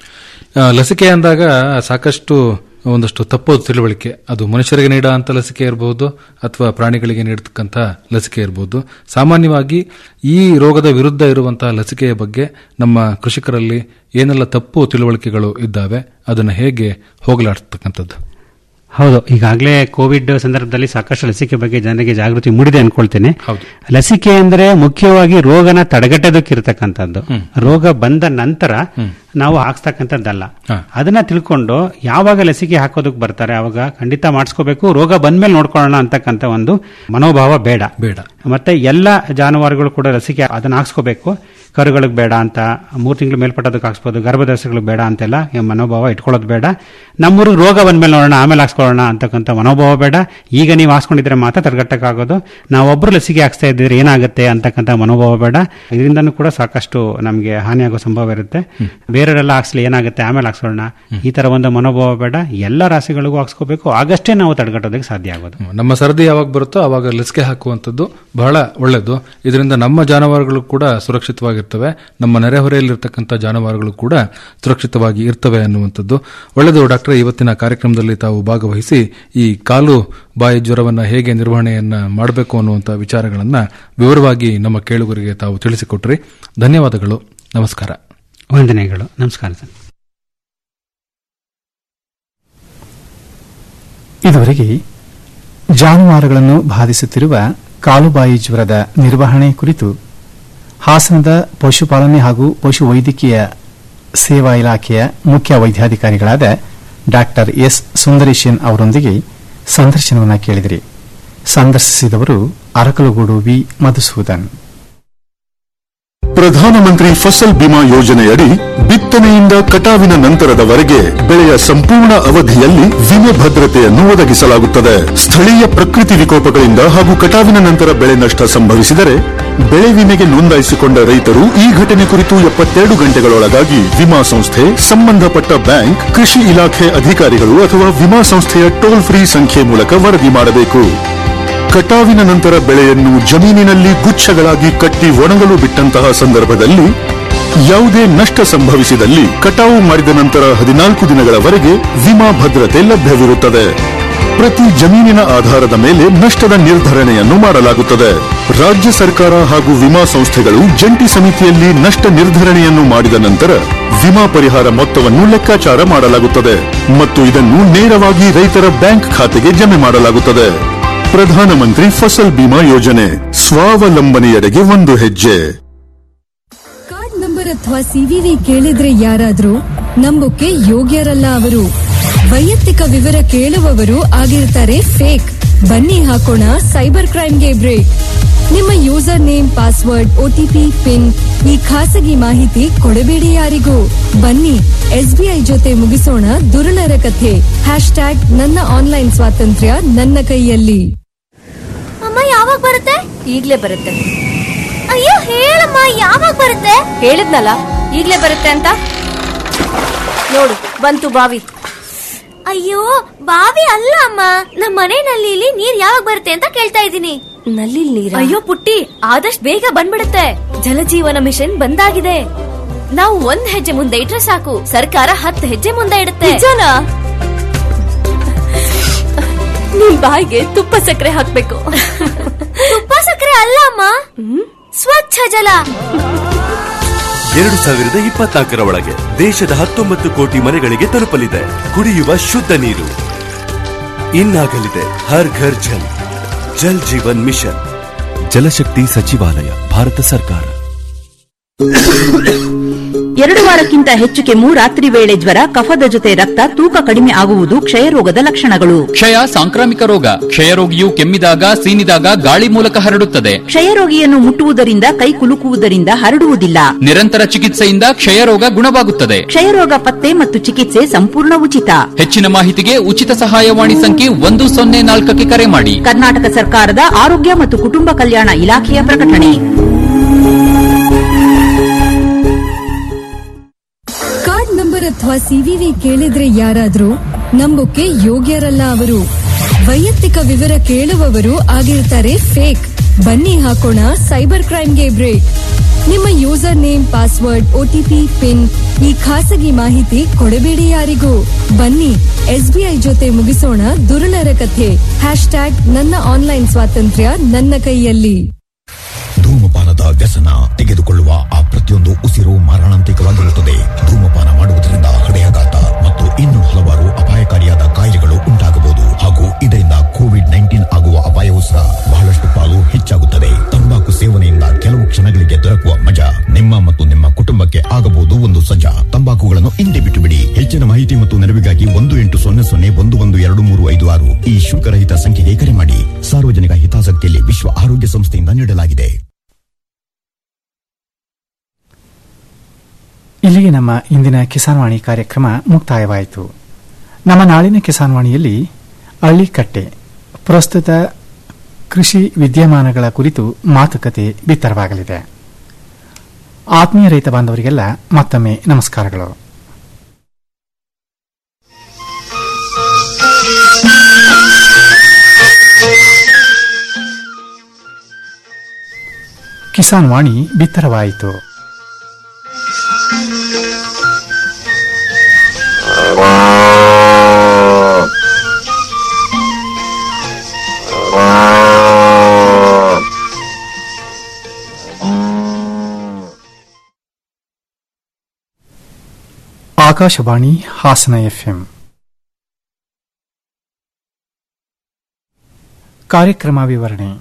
ಆ, ಲಸಿಕೆ ಅಂದಾಗ ಸಾಕಷ್ಟು ಒಂದಷ್ಟು ತಪ್ಪು ತಿಳುವಳಿಕೆ ಅದು ಮನುಷ್ಯರಿಗೆ ನೀಡೋ ಅಂತ ಲಸಿಕೆ ಇರಬಹುದು ಅಥವಾ ಪ್ರಾಣಿಗಳಿಗೆ ನೀಡತಕ್ಕಂಥ ಲಸಿಕೆ ಇರಬಹುದು ಸಾಮಾನ್ಯವಾಗಿ ಈ ರೋಗದ ವಿರುದ್ಧ ಇರುವಂತಹ ಲಸಿಕೆಯ ಬಗ್ಗೆ ನಮ್ಮ ಕೃಷಿಕರಲ್ಲಿ ಏನೆಲ್ಲ ತಪ್ಪು ತಿಳುವಳಿಕೆಗಳು ಇದ್ದಾವೆ ಅದನ್ನು ಹೇಗೆ ಹೋಗಲಾಡ್ತಕ್ಕಂಥದ್ದು ಹೌದು ಈಗಾಗಲೇ ಕೋವಿಡ್ ಸಂದರ್ಭದಲ್ಲಿ ಸಾಕಷ್ಟು ಲಸಿಕೆ ಬಗ್ಗೆ ಜನರಿಗೆ ಜಾಗೃತಿ ಮೂಡಿದೆ ಅನ್ಕೊಳ್ತೇನೆ ಹೌದು. ಲಸಿಕೆ ಅಂದ್ರೆ ಮುಖ್ಯವಾಗಿ ರೋಗನ ತಡೆಗಟ್ಟೋದಕ್ಕಿರತಕ್ಕಂಥದ್ದು ರೋಗ ಬಂದ ನಂತರ ನಾವು ಹಾಕ್ಸ್ತಕ್ಕಂಥದ್ದಲ್ಲ ಅದನ್ನ ತಿಳ್ಕೊಂಡು ಯಾವಾಗ ಲಸಿಕೆ ಹಾಕೋದಕ್ಕೆ ಬರ್ತಾರೆ ಅವಾಗ ಖಂಡಿತ ಮಾಡಿಸ್ಕೋಬೇಕು ರೋಗ ಬಂದ್ಮೇಲೆ ನೋಡ್ಕೊಳ್ಳೋಣ ಅಂತಕ್ಕಂಥ ಒಂದು ಮನೋಭಾವ ಬೇಡ ಬೇಡ ಮತ್ತೆ ಎಲ್ಲ ಜಾನುವಾರುಗಳು ಕೂಡ ಲಸಿಕೆ ಅದನ್ನ ಹಾಕ್ಸ್ಕೋಬೇಕು ಕರುಗಳಿಗೆ ಬೇಡ ಅಂತ ಮೂರು ತಿಂಗಳು ಮೇಲ್ಪಟ್ಟದಕ್ಕೆ ಹಾಕ್ಸ್ಬೋದು ಗರ್ಭದರ್ಶಗಳಿಗೆ ಬೇಡ ಅಂತೆಲ್ಲ ಈ ಮನೋಭಾವ ಇಟ್ಕೊಳ್ಳೋದು ಬೇಡ ನಮ್ಮೂರಿಗೆ ರೋಗ ಬಂದ್ಮೇಲೆ ನೋಡೋಣ ಆಮೇಲೆ ಹಾಕ್ಸ್ಕೊಳ್ಳೋಣ ಅಂತಕ್ಕಂಥ ಮನೋಭಾವ ಬೇಡ ಈಗ ನೀವು ಹಾಕ್ಸ್ಕೊಂಡಿದ್ರೆ ಮಾತ್ರ ತಡೆಗಟ್ಟಕ್ಕಾಗೋದು ನಾವೊಬ್ಬರು ಲಸಿಕೆ ಹಾಕ್ಸ್ತಾ ಇದ್ದಿದ್ರೆ ಏನಾಗುತ್ತೆ ಅಂತಕ್ಕಂಥ ಮನೋಭಾವ ಬೇಡ ಇದರಿಂದನೂ ಕೂಡ ಸಾಕಷ್ಟು ನಮಗೆ ಹಾನಿಯಾಗೋ ಸಂಭವ ಇರುತ್ತೆ ಬೇರೆಯವರೆಲ್ಲ ಹಾಕ್ಸ್ಲಿ ಏನಾಗುತ್ತೆ ಆಮೇಲೆ ಹಾಕ್ಸ್ಕೊಳ್ಳೋಣ ಈ ತರ ಒಂದು ಮನೋಭಾವ ಬೇಡ ಎಲ್ಲ ರಾಶಿಗಳಿಗೂ ಹಾಕ್ಸ್ಕೋಬೇಕು ಆಗಷ್ಟೇ ನಾವು ತಡೆಗಟ್ಟೋದಕ್ಕೆ ಸಾಧ್ಯ ಆಗೋದು ನಮ್ಮ ಸರದಿ ಯಾವಾಗ ಬರುತ್ತೋ ಅವಾಗ ಲಸಿಕೆ ಹಾಕುವಂಥದ್ದು ಬಹಳ ಒಳ್ಳೆಯದು ಇದರಿಂದ ನಮ್ಮ ಜಾನುವಾರುಗಳು ಕೂಡ ಸುರಕ್ಷಿತವಾಗಿರ್ತವೆ ನಮ್ಮ ನೆರೆಹೊರೆಯಲ್ಲಿರ್ತಕ್ಕಂಥ ಜಾನುವಾರುಗಳು ಕೂಡ ಸುರಕ್ಷಿತವಾಗಿ ಇರ್ತವೆ ಅನ್ನುವಂಥದ್ದು ಒಳ್ಳೆಯದು ಡಾಕ್ಟರ್ ಇವತ್ತಿನ ಕಾರ್ಯಕ್ರಮದಲ್ಲಿ ತಾವು ಭಾಗವಹಿಸಿ ಈ ಕಾಲು ಬಾಯಿ ಜ್ವರವನ್ನ ಹೇಗೆ ನಿರ್ವಹಣೆಯನ್ನ ಮಾಡಬೇಕು ಅನ್ನುವಂಥ ವಿಚಾರಗಳನ್ನ ವಿವರವಾಗಿ ನಮ್ಮ ಕೇಳುಗರಿಗೆ ತಾವು ತಿಳಿಸಿಕೊಟ್ರಿ ಧನ್ಯವಾದಗಳು ನಮಸ್ಕಾರ ವಂದನೆಗಳು ನಮಸ್ಕಾರ ಸರ್ ಇದುವರೆಗೆ ಜಾನುವಾರುಗಳನ್ನು ಬಾಧಿಸುತ್ತಿರುವ ಕಾಲುಬಾಯಿ ಜ್ವರದ ನಿರ್ವಹಣೆ ಕುರಿತು ಹಾಸನದ ಪಶುಪಾಲನೆ ಹಾಗೂ ಪಶು ವೈದ್ಯಕೀಯ ಸೇವಾ ಇಲಾಖೆಯ ಮುಖ್ಯ ವೈದ್ಯಾಧಿಕಾರಿಗಳಾದ ಡಾಕ್ಟರ್ ಎಸ್ ಸುಂದರೇಶನ್ ಅವರೊಂದಿಗೆ ಸಂದರ್ಶನವನ್ನು ಕೇಳಿದಿರಿ ಸಂದರ್ಶಿಸಿದವರು ಅರಕಲಗೂಡು ವಿ ಮಧುಸೂದನ್ ಪ್ರಧಾನಮಂತ್ರಿ ಫಸಲ್ ಬಿಮಾ ಯೋಜನೆಯಡಿ ಬಿತ್ತನೆಯಿಂದ ಕಟಾವಿನ ನಂತರದವರೆಗೆ ಬೆಳೆಯ ಸಂಪೂರ್ಣ ಅವಧಿಯಲ್ಲಿ ವಿಮೆ ಭದ್ರತೆಯನ್ನು ಒದಗಿಸಲಾಗುತ್ತದೆ ಸ್ಥಳೀಯ ಪ್ರಕೃತಿ ವಿಕೋಪಗಳಿಂದ ಹಾಗೂ ಕಟಾವಿನ ನಂತರ ಬೆಳೆ ನಷ್ಟ ಸಂಭವಿಸಿದರೆ ಬೆಳೆ ವಿಮೆಗೆ ನೋಂದಾಯಿಸಿಕೊಂಡ ರೈತರು ಈ ಘಟನೆ ಕುರಿತು ಎಪ್ಪತ್ತೆರಡು ಗಂಟೆಗಳೊಳಗಾಗಿ ವಿಮಾ ಸಂಸ್ಥೆ ಸಂಬಂಧಪಟ್ಟ ಬ್ಯಾಂಕ್ ಕೃಷಿ ಇಲಾಖೆ ಅಧಿಕಾರಿಗಳು ಅಥವಾ ವಿಮಾ ಸಂಸ್ಥೆಯ ಟೋಲ್ ಫ್ರೀ ಸಂಖ್ಯೆ ಮೂಲಕ ವರದಿ ಮಾಡಬೇಕು ಕಟಾವಿನ ನಂತರ ಬೆಳೆಯನ್ನು ಜಮೀನಿನಲ್ಲಿ ಗುಚ್ಛಗಳಾಗಿ ಕಟ್ಟಿ ಒಣಗಲು ಬಿಟ್ಟಂತಹ ಸಂದರ್ಭದಲ್ಲಿ ಯಾವುದೇ ನಷ್ಟ ಸಂಭವಿಸಿದಲ್ಲಿ ಕಟಾವು ಮಾಡಿದ ನಂತರ ಹದಿನಾಲ್ಕು ದಿನಗಳವರೆಗೆ ವಿಮಾ ಭದ್ರತೆ ಲಭ್ಯವಿರುತ್ತದೆ ಪ್ರತಿ ಜಮೀನಿನ ಆಧಾರದ ಮೇಲೆ ನಷ್ಟದ ನಿರ್ಧರಣೆಯನ್ನು ಮಾಡಲಾಗುತ್ತದೆ ರಾಜ್ಯ ಸರ್ಕಾರ ಹಾಗೂ ವಿಮಾ ಸಂಸ್ಥೆಗಳು ಜಂಟಿ ಸಮಿತಿಯಲ್ಲಿ ನಷ್ಟ ನಿರ್ಧರಣೆಯನ್ನು ಮಾಡಿದ ನಂತರ ವಿಮಾ ಪರಿಹಾರ ಮೊತ್ತವನ್ನು ಲೆಕ್ಕಾಚಾರ ಮಾಡಲಾಗುತ್ತದೆ ಮತ್ತು ಇದನ್ನು ನೇರವಾಗಿ ರೈತರ ಬ್ಯಾಂಕ್ ಖಾತೆಗೆ ಜಮೆ ಮಾಡಲಾಗುತ್ತದೆ ಪ್ರಧಾನಮಂತ್ರಿ ಫಸಲ್ ಬಿಮಾ ಯೋಜನೆ ಸ್ವಾವಲಂಬನೆಯೆಡೆಗೆ ಒಂದು ಹೆಜ್ಜೆ ಕಾರ್ಡ್ ನಂಬರ್ ಅಥವಾ ಸಿವಿವಿ ಕೇಳಿದ್ರೆ ಯಾರಾದ್ರೂ ನಂಬೋಕೆ ಯೋಗ್ಯರಲ್ಲ ಅವರು ವೈಯಕ್ತಿಕ ವಿವರ ಕೇಳುವವರು ಆಗಿರ್ತಾರೆ ಫೇಕ್ ಬನ್ನಿ ಹಾಕೋಣ ಸೈಬರ್ ಕ್ರೈಮ್ಗೆ ಬ್ರೇಕ್ ನಿಮ್ಮ user name password OTP PIN ಈ ಖಾಸಗಿ ಮಾಹಿತಿ ಕೊಡಬೇಡಿ ಯಾರಿಗೂ ಬನ್ನಿ ಎಸ್ಬಿಐ ಜೊತೆ ಮುಗಿಸೋಣ ದುರುಳರ ಕಥೆ ಹ್ಯಾಶ್ ಟ್ಯಾಗ್ ನನ್ನ ಆನ್ಲೈನ್ ಸ್ವಾತಂತ್ರ್ಯ ನನ್ನ ಕೈಯಲ್ಲಿ ಅಮ್ಮ ಯಾವಾಗ ಬರುತ್ತೆ ಈಗ್ಲೇ ಬರುತ್ತೆ ಅಯ್ಯೋ ಹೇಳಮ್ಮ ಯಾವಾಗ ಬರುತ್ತೆ ಹೇಳಿದ್ನಲ್ಲ ಈಗ್ಲೇ ಬರುತ್ತೆ ಅಂತ ನೋಡು ಬಂತು ಬಾವಿ ಅಯ್ಯೋ ಬಾವಿ ಅಲ್ಲ ಅಮ್ಮ ನಮ್ಮ ಮನೆ ನಲ್ಲಿಲಿ ನೀರ್ ಯಾವಾಗ ಬರುತ್ತೆ ಅಂತ ಕೇಳ್ತಾ ಇದ್ದೀನಿ ನಲ್ಲಿ ನೀರ್ ಅಯ್ಯೋ ಪುಟ್ಟಿ ಆದಷ್ಟು ಬೇಗ ಬಂದ್ಬಿಡುತ್ತೆ ಜಲಜೀವನ ಮಿಷನ್ ಬಂದಾಗಿದೆ ನಾವು ಒಂದ್ ಹೆಜ್ಜೆ ಮುಂದೆ ಇಟ್ರೆ ಸಾಕು ಸರ್ಕಾರ ಹತ್ತು ಹೆಜ್ಜೆ ಮುಂದೆ ಇಡುತ್ತೆ ನಿಮ್ ಬಾಯಿಗೆ ತುಪ್ಪ ಸಕ್ಕರೆ ಹಾಕ್ಬೇಕು ತುಪ್ಪ ಸಕ್ಕರೆ ಅಲ್ಲ ಅಮ್ಮ ಸ್ವಚ್ಛ ಜಲ ಎರಡು ಸಾವಿರದ ಇಪ್ಪತ್ನಾಲ್ಕರ ಒಳಗೆ ದೇಶದ ಹತ್ತೊಂಬತ್ತು ಕೋಟಿ ಮನೆಗಳಿಗೆ ತಲುಪಲಿದೆ ಕುಡಿಯುವ ಶುದ್ಧ ನೀರು ಇನ್ನಾಗಲಿದೆ ಹರ್ ಘರ್ ಜಲ್ ಜಲ್ ಜೀವನ್ ಮಿಷನ್ ಜಲಶಕ್ತಿ ಸಚಿವಾಲಯ ಭಾರತ ಸರ್ಕಾರ ಎರಡು ವಾರಕ್ಕಿಂತ ಹೆಚ್ಚು ಕೆಮ್ಮು ರಾತ್ರಿ ವೇಳೆ ಜ್ವರ ಕಫದ ಜೊತೆ ರಕ್ತ ತೂಕ ಕಡಿಮೆ ಆಗುವುದು ಕ್ಷಯರೋಗದ ಲಕ್ಷಣಗಳು ಕ್ಷಯ ಸಾಂಕ್ರಾಮಿಕ ರೋಗ ಕ್ಷಯರೋಗಿಯು ಕೆಮ್ಮಿದಾಗ ಸೀನಿದಾಗ ಗಾಳಿ ಮೂಲಕ ಹರಡುತ್ತದೆ ಕ್ಷಯರೋಗಿಯನ್ನು ಮುಟ್ಟುವುದರಿಂದ ಕೈ ಕುಲುಕುವುದರಿಂದ ಹರಡುವುದಿಲ್ಲ ನಿರಂತರ ಚಿಕಿತ್ಸೆಯಿಂದ ಕ್ಷಯರೋಗ ಗುಣವಾಗುತ್ತದೆ ಕ್ಷಯರೋಗ ಪತ್ತೆ ಮತ್ತು ಚಿಕಿತ್ಸೆ ಸಂಪೂರ್ಣ ಉಚಿತ ಹೆಚ್ಚಿನ ಮಾಹಿತಿಗೆ ಉಚಿತ ಸಹಾಯವಾಣಿ ಸಂಖ್ಯೆ ಒಂದು ಸೊನ್ನೆ ನಾಲ್ಕಕ್ಕೆ ಕರೆ ಮಾಡಿ ಕರ್ನಾಟಕ ಸರ್ಕಾರದ ಆರೋಗ್ಯ ಮತ್ತು ಕುಟುಂಬ ಕಲ್ಯಾಣ ಇಲಾಖೆಯ ಪ್ರಕಟಣೆ ಕಾರ್ಡ್ ನಂಬರ್ ಅಥವಾ ಸಿವಿವಿ ಕೇಳಿದ್ರೆ ಯಾರಾದ್ರೂ ನಂಬೋಕೆ ಯೋಗ್ಯರಲ್ಲ ಅವರು ವೈಯಕ್ತಿಕ ವಿವರ ಕೇಳುವವರು ಆಗಿರ್ತಾರೆ ಫೇಕ್ ಬನ್ನಿ ಹಾಕೋಣ ಸೈಬರ್ ಕ್ರೈಮ್ಗೆ ಬ್ರೇಕ್ ನಿಮ್ಮ user name password OTP PIN ಈ ಖಾಸಗಿ ಮಾಹಿತಿ ಕೊಡಬೇಡಿ ಯಾರಿಗೂ ಬನ್ನಿ ಎಸ್ಬಿಐ ಜೊತೆ ಮುಗಿಸೋಣ ದುರುಳರ ಕಥೆ ಹ್ಯಾಶ್ ಟ್ಯಾಗ್ ನನ್ನ ಆನ್ಲೈನ್ ಸ್ವಾತಂತ್ರ್ಯ ನನ್ನ ಕೈಯಲ್ಲಿ ಧೂಮಪಾನದ ವ್ಯಸನ ತೆಗೆದುಕೊಳ್ಳುವ ಆ ಪ್ರತಿಯೊಂದು ಉಸಿರು ಮಾರಣಾಂತಿಕವಾಗಿರುತ್ತದೆ ಧೂಮಪಾನ ಮಾಡುವುದರಿಂದ ಹೃದಯಾಘಾತ ಮತ್ತು ಇನ್ನೂ ಹಲವಾರು ಅಪಾಯಕಾರಿಯಾದ ಕಾಯಿಲೆಗಳು ಉಂಟಾಗಬಹುದು ಹಾಗೂ ಇದರಿಂದ ಕೋವಿಡ್ ನೈನ್ಟೀನ್ ಆಗುವ ಅಪಾಯವೂ ಸಹ ಬಹಳಷ್ಟು ಪಾಲು ಹೆಚ್ಚಾಗುತ್ತದೆ ತಂಬಾಕು ಸೇವನೆಯಿಂದ ಕೆಲವು ಕ್ಷಣಗಳಿಗೆ ದೊರಕುವ ಮಜಾ ನಿಮ್ಮ ಮತ್ತು ನಿಮ್ಮ ಕುಟುಂಬಕ್ಕೆ ಆಗಬಹುದು ಒಂದು ಸಜ್ಜಾ ತಂಬಾಕುಗಳನ್ನು ಹಿಂದೆ ಬಿಟ್ಟು ಬಿಡಿ ಹೆಚ್ಚಿನ ಮಾಹಿತಿ ಮತ್ತು ನೆರವಿಗಾಗಿ ಒಂದು ಎಂಟು ಸೊನ್ನೆ ಸೊನ್ನೆ ಒಂದು ಒಂದು ಎರಡು ಮೂರು ಐದು ಆರು ಈ ಶುಲ್ಕರಹಿತ ಸಂಖ್ಯೆಗೆ ಕರೆ ಮಾಡಿ ಸಾರ್ವಜನಿಕ ಹಿತಾಸಕ್ತಿಯಲ್ಲಿ ವಿಶ್ವ ಆರೋಗ್ಯ ಸಂಸ್ಥೆಯಿಂದ ನೀಡಲಾಗಿದೆ ಇಲ್ಲಿಗೆ ನಮ್ಮ ಇಂದಿನ ಕಿಸಾನ್ವಾಣಿ ಕಾರ್ಯಕ್ರಮ ಮುಕ್ತಾಯವಾಯಿತು ನಮ್ಮ ನಾಳಿನ ಕಿಸಾನ್ವಾಣಿಯಲ್ಲಿ ಹಳ್ಳಿಕಟ್ಟೆ ಪ್ರಸ್ತುತ ಕೃಷಿ ವಿದ್ಯಮಾನಗಳ ಕುರಿತು ಮಾತುಕತೆ ಬಿತ್ತರವಾಗಲಿದೆ ಆತ್ಮೀಯ ರೈತ ಬಾಂಧವರಿಗೆಲ್ಲ ಮತ್ತೊಮ್ಮೆ ನಮಸ್ಕಾರಗಳು ಕಿಸಾನ್ ವಾಣಿ ಬಿತ್ತರವಾಯಿತು ಆಕಾಶವಾಣಿ ಹಾಸನ ಎಫ್ಎಂ ಕಾರ್ಯಕ್ರಮ ವಿವರಣೆ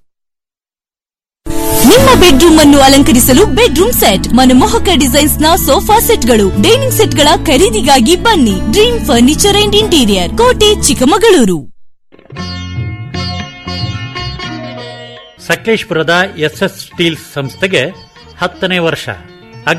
ನಿಮ್ಮ ಬೆಡ್ರೂಮ್ ಅನ್ನು ಅಲಂಕರಿಸಲು ಬೆಡ್ರೂಮ್ ಸೆಟ್ ಮನಮೋಹಕ ಡಿಸೈನ್ಸ್ ನ ಸೋಫಾ ಸೆಟ್ಗಳು ಡೈನಿಂಗ್ ಸೆಟ್ಗಳ ಖರೀದಿಗಾಗಿ ಬನ್ನಿ ಡ್ರೀಮ್ ಫರ್ನಿಚರ್ ಅಂಡ್ ಇಂಟೀರಿಯರ್ ಕೋಟೆ ಚಿಕ್ಕಮಗಳೂರು ಸಕಲೇಶ್ಪುರದ ಎಸ್ಎಸ್ ಸ್ಟೀಲ್ಸ್ ಸಂಸ್ಥೆಗೆ ಹತ್ತನೇ ವರ್ಷ